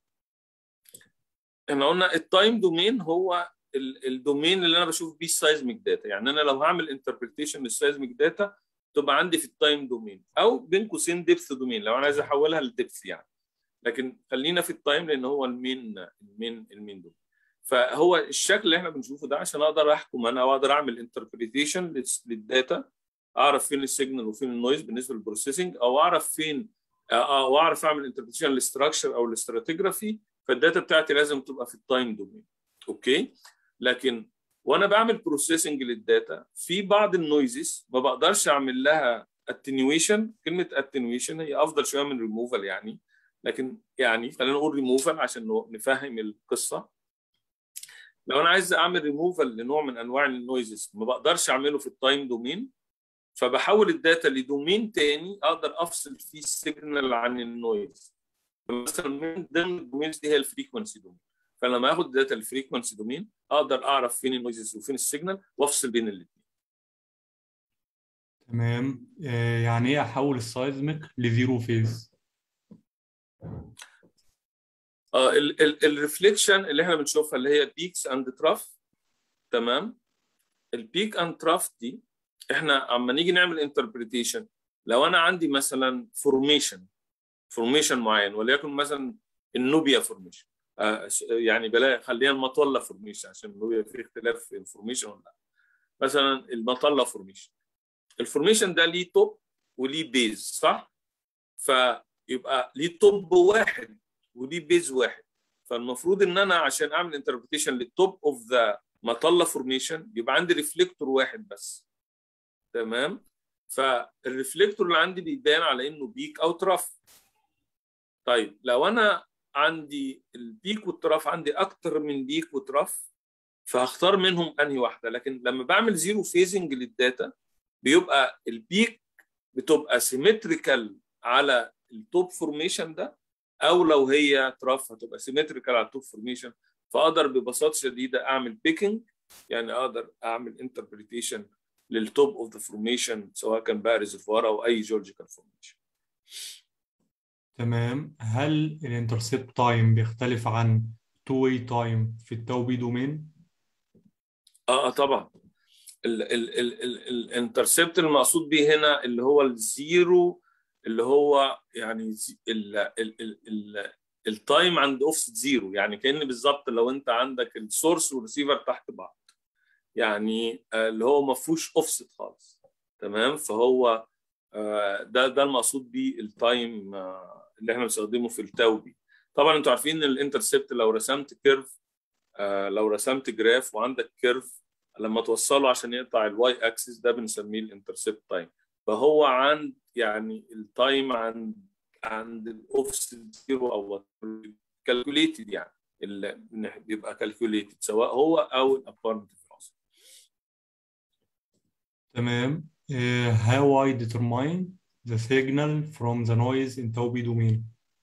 احنا قلنا التايم دومين هو الدومين اللي انا بشوف بيه السايزميك داتا يعني انا لو هعمل انتربريتيشن للسايزميك داتا تبقى عندي في التايم دومين او بين قوسين ديبث دومين لو انا عايز احولها لديبث يعني لكن خلينا في التايم لان هو المين المين المين دومين فهو الشكل اللي احنا بنشوفه ده عشان اقدر احكم انا واقدر اعمل انتربريتيشن للداتا اعرف فين السيجنال وفين النويز بالنسبه للبروسيسنج او اعرف فين او اعرف اعمل انتربريتيشن للستراكشر او الاستراتيجرافي فالداتا بتاعتي لازم تبقى في التايم دومين اوكي لكن وانا بعمل بروسيسنج للداتا في بعض النويزز ما بقدرش اعمل لها اتنيويشن كلمه اتنيويشن هي افضل شويه من ريموفال يعني لكن يعني خلينا نقول ريموفال عشان نفهم القصه لو انا عايز اعمل ريموفال لنوع من انواع النويزز ما بقدرش اعمله في التايم دومين فبحول الداتا لدومين تاني اقدر افصل فيه السيجنال عن النويز مثلا من ضمن الدومينز دي هي الفريكونسي دومين فلما اخد داتا الفريكونسي دومين اقدر اعرف فين النويزز وفين السيجنال وافصل بين الاثنين تمام آه يعني ايه احول السايزميك لزيرو فيز اه الريفليكشن اللي احنا بنشوفها اللي هي بيكس اند تراف تمام البيك اند تراف دي احنا اما نيجي نعمل انتربريتيشن لو انا عندي مثلا فورميشن فورميشن معين وليكن مثلا النوبيا فورميشن آه يعني بلا خلينا المطله فورميشن عشان النوبيا في اختلاف في الفورميشن ولا لا مثلا المطله فورميشن الفورميشن ده ليه توب وليه بيز صح؟ فيبقى ليه توب واحد وليه بيز واحد ف فالمفروض ان انا عشان اعمل انتربريتيشن للتوب اوف ذا مطله فورميشن يبقى عندي ريفليكتور واحد بس تمام فالريفليكتور اللي عندي بيبان على انه بيك او ترف طيب لو انا عندي البيك والترف عندي اكتر من بيك وترف فهختار منهم انهي واحده لكن لما بعمل زيرو فيزنج للداتا بيبقى البيك بتبقى سيمتريكال على التوب فورميشن ده او لو هي ترف هتبقى سيمتريكال على التوب فورميشن فاقدر ببساطه شديده اعمل بيكنج يعني اقدر اعمل انتربريتيشن للتوب اوف ذا فورميشن سواء كان بقى ريزرفوار او اي جيولوجيكال فورميشن تمام هل الانترسبت تايم بيختلف عن تو واي تايم في التاو بي دومين اه طبعا الانترسبت المقصود به هنا اللي هو الزيرو اللي هو يعني التايم عند اوفست زيرو يعني كان بالظبط لو انت عندك السورس والريسيفر تحت بعض يعني اللي هو ما فيهوش اوفست خالص تمام فهو ده ده المقصود بيه التايم اللي احنا بنستخدمه في التاوبي طبعا انتوا عارفين ان الانترسبت لو رسمت كيرف لو رسمت جراف وعندك كيرف لما توصله عشان يقطع الواي اكسس ده بنسميه الانترسبت تايم فهو عند يعني التايم عند عند الاوفست زيرو او كالكوليتد يعني اللي بيبقى كالكوليتد سواء هو او الابارمنت تمام uh, how I determine the signal from the noise in tau b domain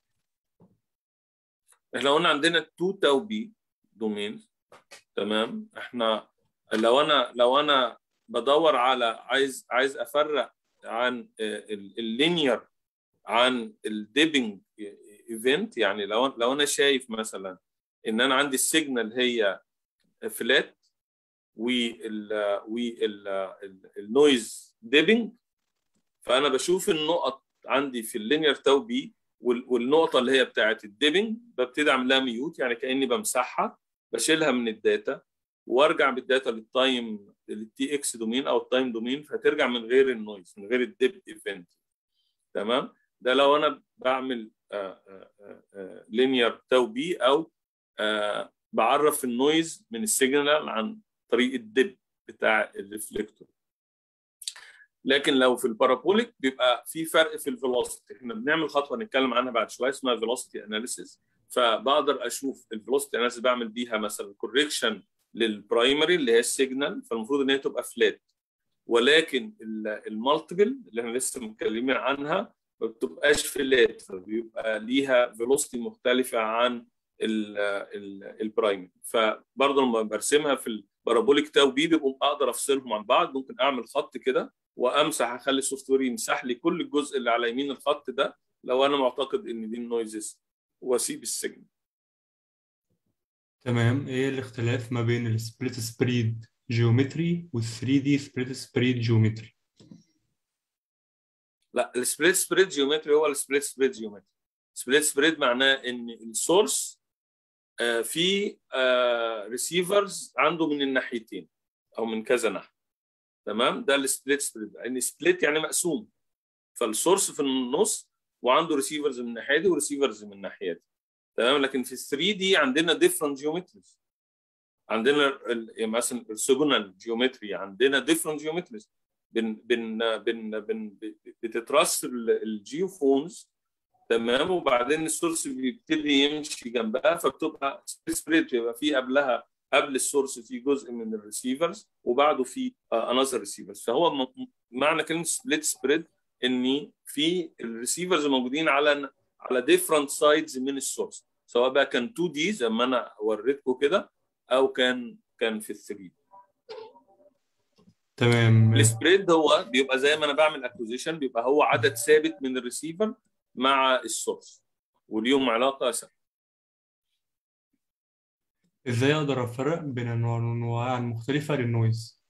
احنا قلنا عندنا تو تاو بي دومين تمام احنا لو انا لو انا بدور على عايز عايز افرق عن اللينير عن الديبنج ايفنت يعني لو لو انا شايف مثلا ان انا عندي السيجنال هي فلات وال والنويز ديبنج فانا بشوف النقط عندي في اللينير تاو بي والنقطه اللي هي بتاعه الديبنج ببتدي اعمل لها ميوت يعني كاني بمسحها بشيلها من الداتا وارجع بالداتا للتايم للتي اكس دومين او التايم دومين فهترجع من غير النويز من غير الديب ايفنت تمام ده لو انا بعمل لينير تاو بي او بعرف النويز من السيجنال عن طريق الدب بتاع الريفليكتور لكن لو في البارابوليك بيبقى في فرق في الفيلوسيتي احنا بنعمل خطوه نتكلم عنها بعد شويه اسمها فيلوسيتي اناليسيس فبقدر اشوف الفيلوسيتي اناليسيس بعمل بيها مثلا كوريكشن للبرايمري اللي هي السيجنال فالمفروض ان هي تبقى فلات ولكن المالتيبل اللي احنا لسه متكلمين عنها ما بتبقاش فلات فبيبقى ليها فيلوسيتي مختلفه عن البرايمري فبرضه لما برسمها في البارابوليك تاو بي بيبقوا اقدر افصلهم عن بعض ممكن اعمل خط كده وامسح اخلي السوفت وير يمسح لي كل الجزء اللي على يمين الخط ده لو انا معتقد ان دي النويزز واسيب السيجنال تمام ايه الاختلاف ما بين السبليت سبريد جيومتري وال 3 دي سبليت سبريد جيومتري لا السبليت سبريد جيومتري هو السبليت سبريد جيومتري سبليت سبريد معناه ان السورس في ريسيفرز عنده من الناحيتين او من كذا ناحيه تمام ده السبليت سبريد يعني سبليت يعني مقسوم فالسورس في النص وعنده ريسيفرز من الناحيه دي وريسيفرز من الناحيه دي تمام لكن في 3 دي عندنا ديفرنت جيومتريز عندنا مثلا السيجونال جيومتري عندنا ديفرنت جيومتريز بن بن بن بن بتترص الجيوفونز تمام وبعدين السورس بيبتدي يمشي جنبها فبتبقى سبريد بيبقى في قبلها قبل السورس في جزء من الريسيفرز وبعده في انذر ريسيفرز فهو معنى كلمه سبليت سبريد ان في الريسيفرز موجودين على على ديفرنت سايدز من السورس سواء بقى كان 2 دي زي ما انا وريتكم كده او كان كان في 3 تمام السبريد هو بيبقى زي ما انا بعمل اكوزيشن بيبقى هو عدد ثابت من الريسيفر مع السورس وليهم علاقه سهله ازاي اقدر افرق بين الانواع المختلفه للنويز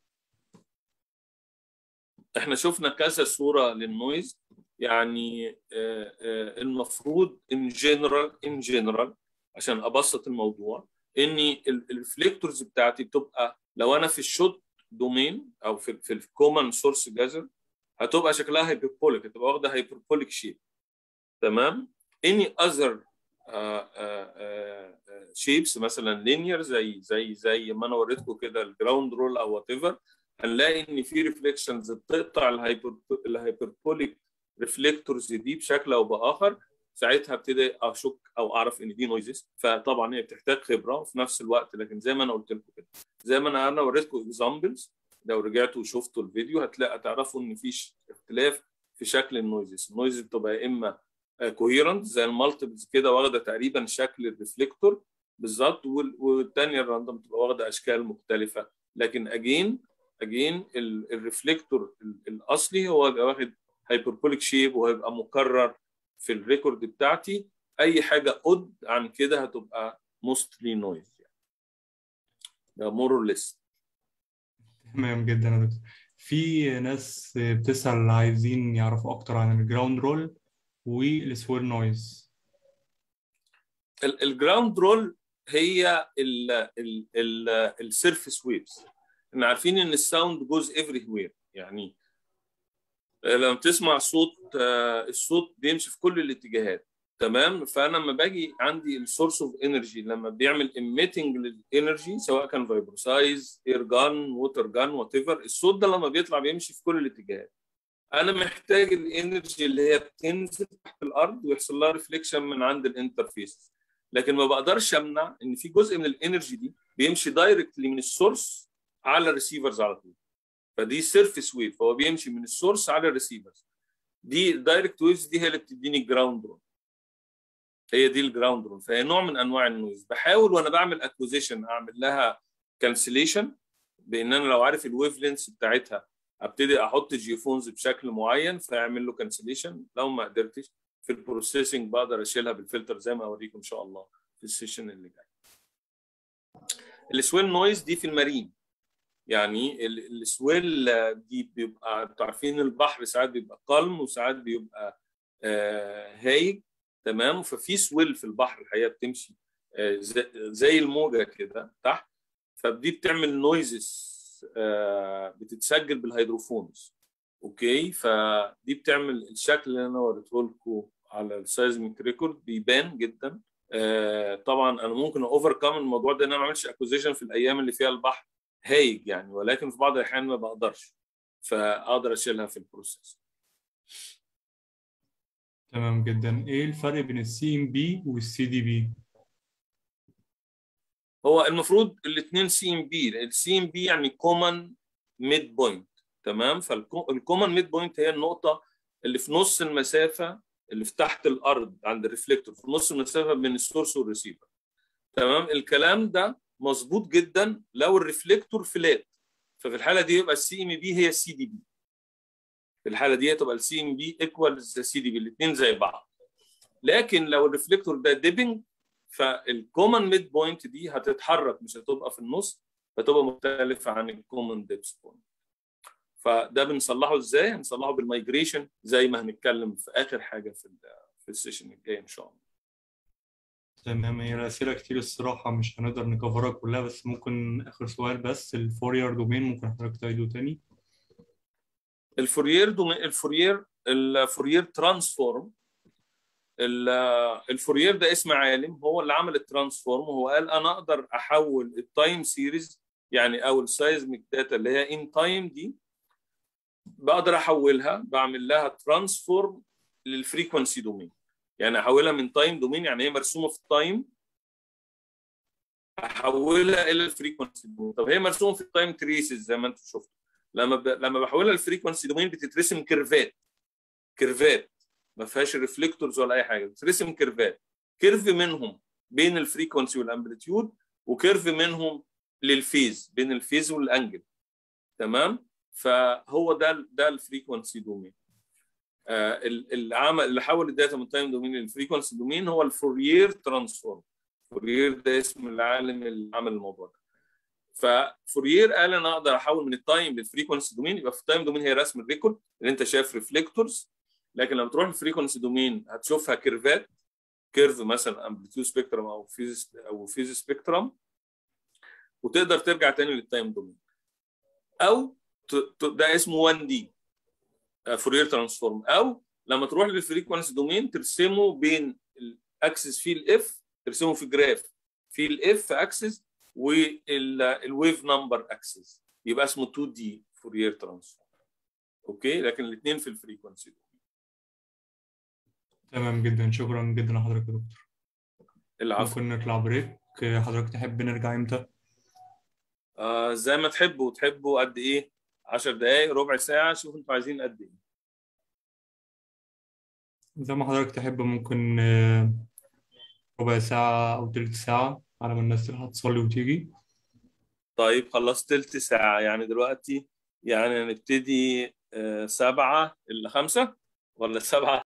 احنا شفنا كذا صوره للنويز يعني المفروض ان جنرال ان جنرال عشان ابسط الموضوع ان الريفليكتورز بتاعتي بتبقى لو انا في الشوت دومين او في في الكومن سورس جازر هتبقى شكلها هايبربوليك هتبقى واخده هايبربوليك شيب تمام any other شيبس مثلا لينير زي زي زي ما انا وريتكم كده الجراوند رول او وات ايفر هنلاقي ان في ريفليكشنز بتقطع الهايبر الهايبربوليك ريفليكتورز دي بشكل او باخر ساعتها ابتدي اشك او اعرف ان دي نويزز فطبعا هي بتحتاج خبره وفي نفس الوقت لكن زي ما انا قلت لكم كده زي ما انا انا وريتكم اكزامبلز لو رجعتوا وشفتوا الفيديو هتلاقي تعرفوا ان في اختلاف في شكل النويزز النويز بتبقى يا اما كوهيرنت زي المالتيبلز كده واخده تقريبا شكل الريفليكتور بالظبط والثانيه الراندوم بتبقى واخده اشكال مختلفه لكن اجين اجين الريفليكتور الاصلي هو بيبقى واخد هايبربوليك شيب وهيبقى مكرر في الريكورد بتاعتي اي حاجه قد عن كده هتبقى موستلي نويز يعني ده مور اور ليس تمام جدا يا دكتور في ناس بتسأل عايزين يعرفوا اكتر عن الجراوند رول والسوير نويز الجراوند رول هي السيرفيس ويفز احنا عارفين ان الساوند جوز افري وير يعني لما تسمع صوت الصوت بيمشي في كل الاتجاهات تمام فانا لما باجي عندي السورس اوف انرجي لما بيعمل ايميتنج للانرجي سواء كان فايبروسايز اير جان ووتر جان وات ايفر الصوت ده لما بيطلع بيمشي في كل الاتجاهات انا محتاج الانرجي اللي هي بتنزل تحت الارض ويحصل لها ريفليكشن من عند الانترفيس لكن ما بقدرش امنع ان في جزء من الانرجي دي بيمشي دايركتلي من السورس على الريسيفرز على طول فدي سيرفيس ويف فهو بيمشي من السورس على الريسيفرز دي الدايركت ويفز دي هي اللي بتديني الجراوند رول هي دي الجراوند رول فهي نوع من انواع النويز بحاول وانا بعمل اكوزيشن اعمل لها كانسليشن بان انا لو عارف الويف لينس بتاعتها ابتدي احط جيوفونز بشكل معين فاعمل له كانسليشن لو ما قدرتش في البروسيسنج بقدر اشيلها بالفلتر زي ما اوريكم ان شاء الله في السيشن اللي جاي السويل نويز دي في المارين يعني السويل دي بيبقى انتوا عارفين البحر ساعات بيبقى قلم وساعات بيبقى آه هايج تمام ففي سويل في البحر الحقيقه بتمشي آه زي الموجه كده تحت فدي بتعمل نويزز آه بتتسجل بالهيدروفونز اوكي فدي بتعمل الشكل اللي انا وريته لكم على السايزميك ريكورد بيبان جدا طبعا انا ممكن اوفركم الموضوع ده ان انا ما اعملش اكوزيشن في الايام اللي فيها البحر هايج يعني ولكن في بعض الاحيان ما بقدرش فاقدر اشيلها في البروسيس تمام جدا ايه الفرق بين السي ام بي والسي دي بي هو المفروض الاثنين سي ام بي السي ام بي يعني كومن ميد بوينت تمام فالكومن ميد بوينت هي النقطه اللي في نص المسافه اللي في تحت الارض عند الريفليكتور في نص المسافه بين السورس والريسيفر تمام الكلام ده مظبوط جدا لو الريفليكتور فلات ففي الحاله دي يبقى السي ام بي هي السي دي بي في الحاله دي تبقى السي ام بي ايكوال سي دي بي الاثنين زي بعض لكن لو الريفليكتور ده ديبنج فالكومن ميد بوينت دي هتتحرك مش هتبقى في النص فتبقى مختلفه عن الكومن ديبس بوينت فده بنصلحه ازاي؟ هنصلحه بالمايجريشن زي ما هنتكلم في اخر حاجه في في السيشن الجاي ان شاء الله. تمام هي الأسئلة كتير الصراحة مش هنقدر نكفرها كلها بس ممكن آخر سؤال بس الفورير دومين ممكن حضرتك تعيده تاني الفورير دومين الفورير الفورير ترانسفورم الفورير ده اسم عالم هو اللي عمل الترانسفورم وهو قال انا اقدر احول التايم سيريز يعني او السايزميك داتا اللي هي ان تايم دي بقدر احولها بعمل لها ترانسفورم للفريكونسي دومين يعني احولها من تايم دومين يعني هي مرسومه في التايم احولها الى الفريكونسي دومين طب هي مرسومه في التايم تريسز زي ما انتم شفتوا لما ب... لما بحولها للفريكونسي دومين بتترسم كيرفات كيرفات ما فيهاش ريفليكتورز ولا اي حاجه بتترسم كيرفات كيرف منهم بين الفريكونسي والامبليتيود وكيرف منهم للفيز بين الفيز والانجل تمام فهو ده ده الفريكونسي دومين آه العمل اللي حول الداتا من تايم دومين للفريكونسي دومين هو الفورير ترانسفورم فورير ده اسم العالم اللي عمل الموضوع ده ففورير قال انا اقدر احول من التايم للفريكونسي دومين يبقى في التايم دومين هي رسم الريكورد اللي انت شايف ريفليكتورز لكن لما تروح للفريكونسي دومين هتشوفها كيرفات كيرف مثلا امبليتيود سبيكترم او فيز او فيز سبيكترم وتقدر ترجع تاني للتايم دومين او ده اسمه 1 دي فورير ترانسفورم او لما تروح للفريكونسي دومين ترسمه بين الاكسس فيه الاف ترسمه في جراف في الاف اكسس والويف نمبر اكسس يبقى اسمه 2 دي فورير ترانسفورم اوكي لكن الاثنين في الفريكونسي تمام جدا شكرا جدا لحضرتك يا دكتور العفو ممكن نطلع بريك حضرتك تحب نرجع امتى؟ آه زي ما تحبوا تحبوا قد ايه 10 دقائق ربع ساعه شوفوا انتوا عايزين قد ايه زي ما حضرتك تحب ممكن آه، ربع ساعة أو تلت ساعة على ما الناس تلحق تصلي وتيجي طيب خلاص تلت ساعه يعني دلوقتي يعني نبتدي آه سبعة إلا خمسة ولا سبعة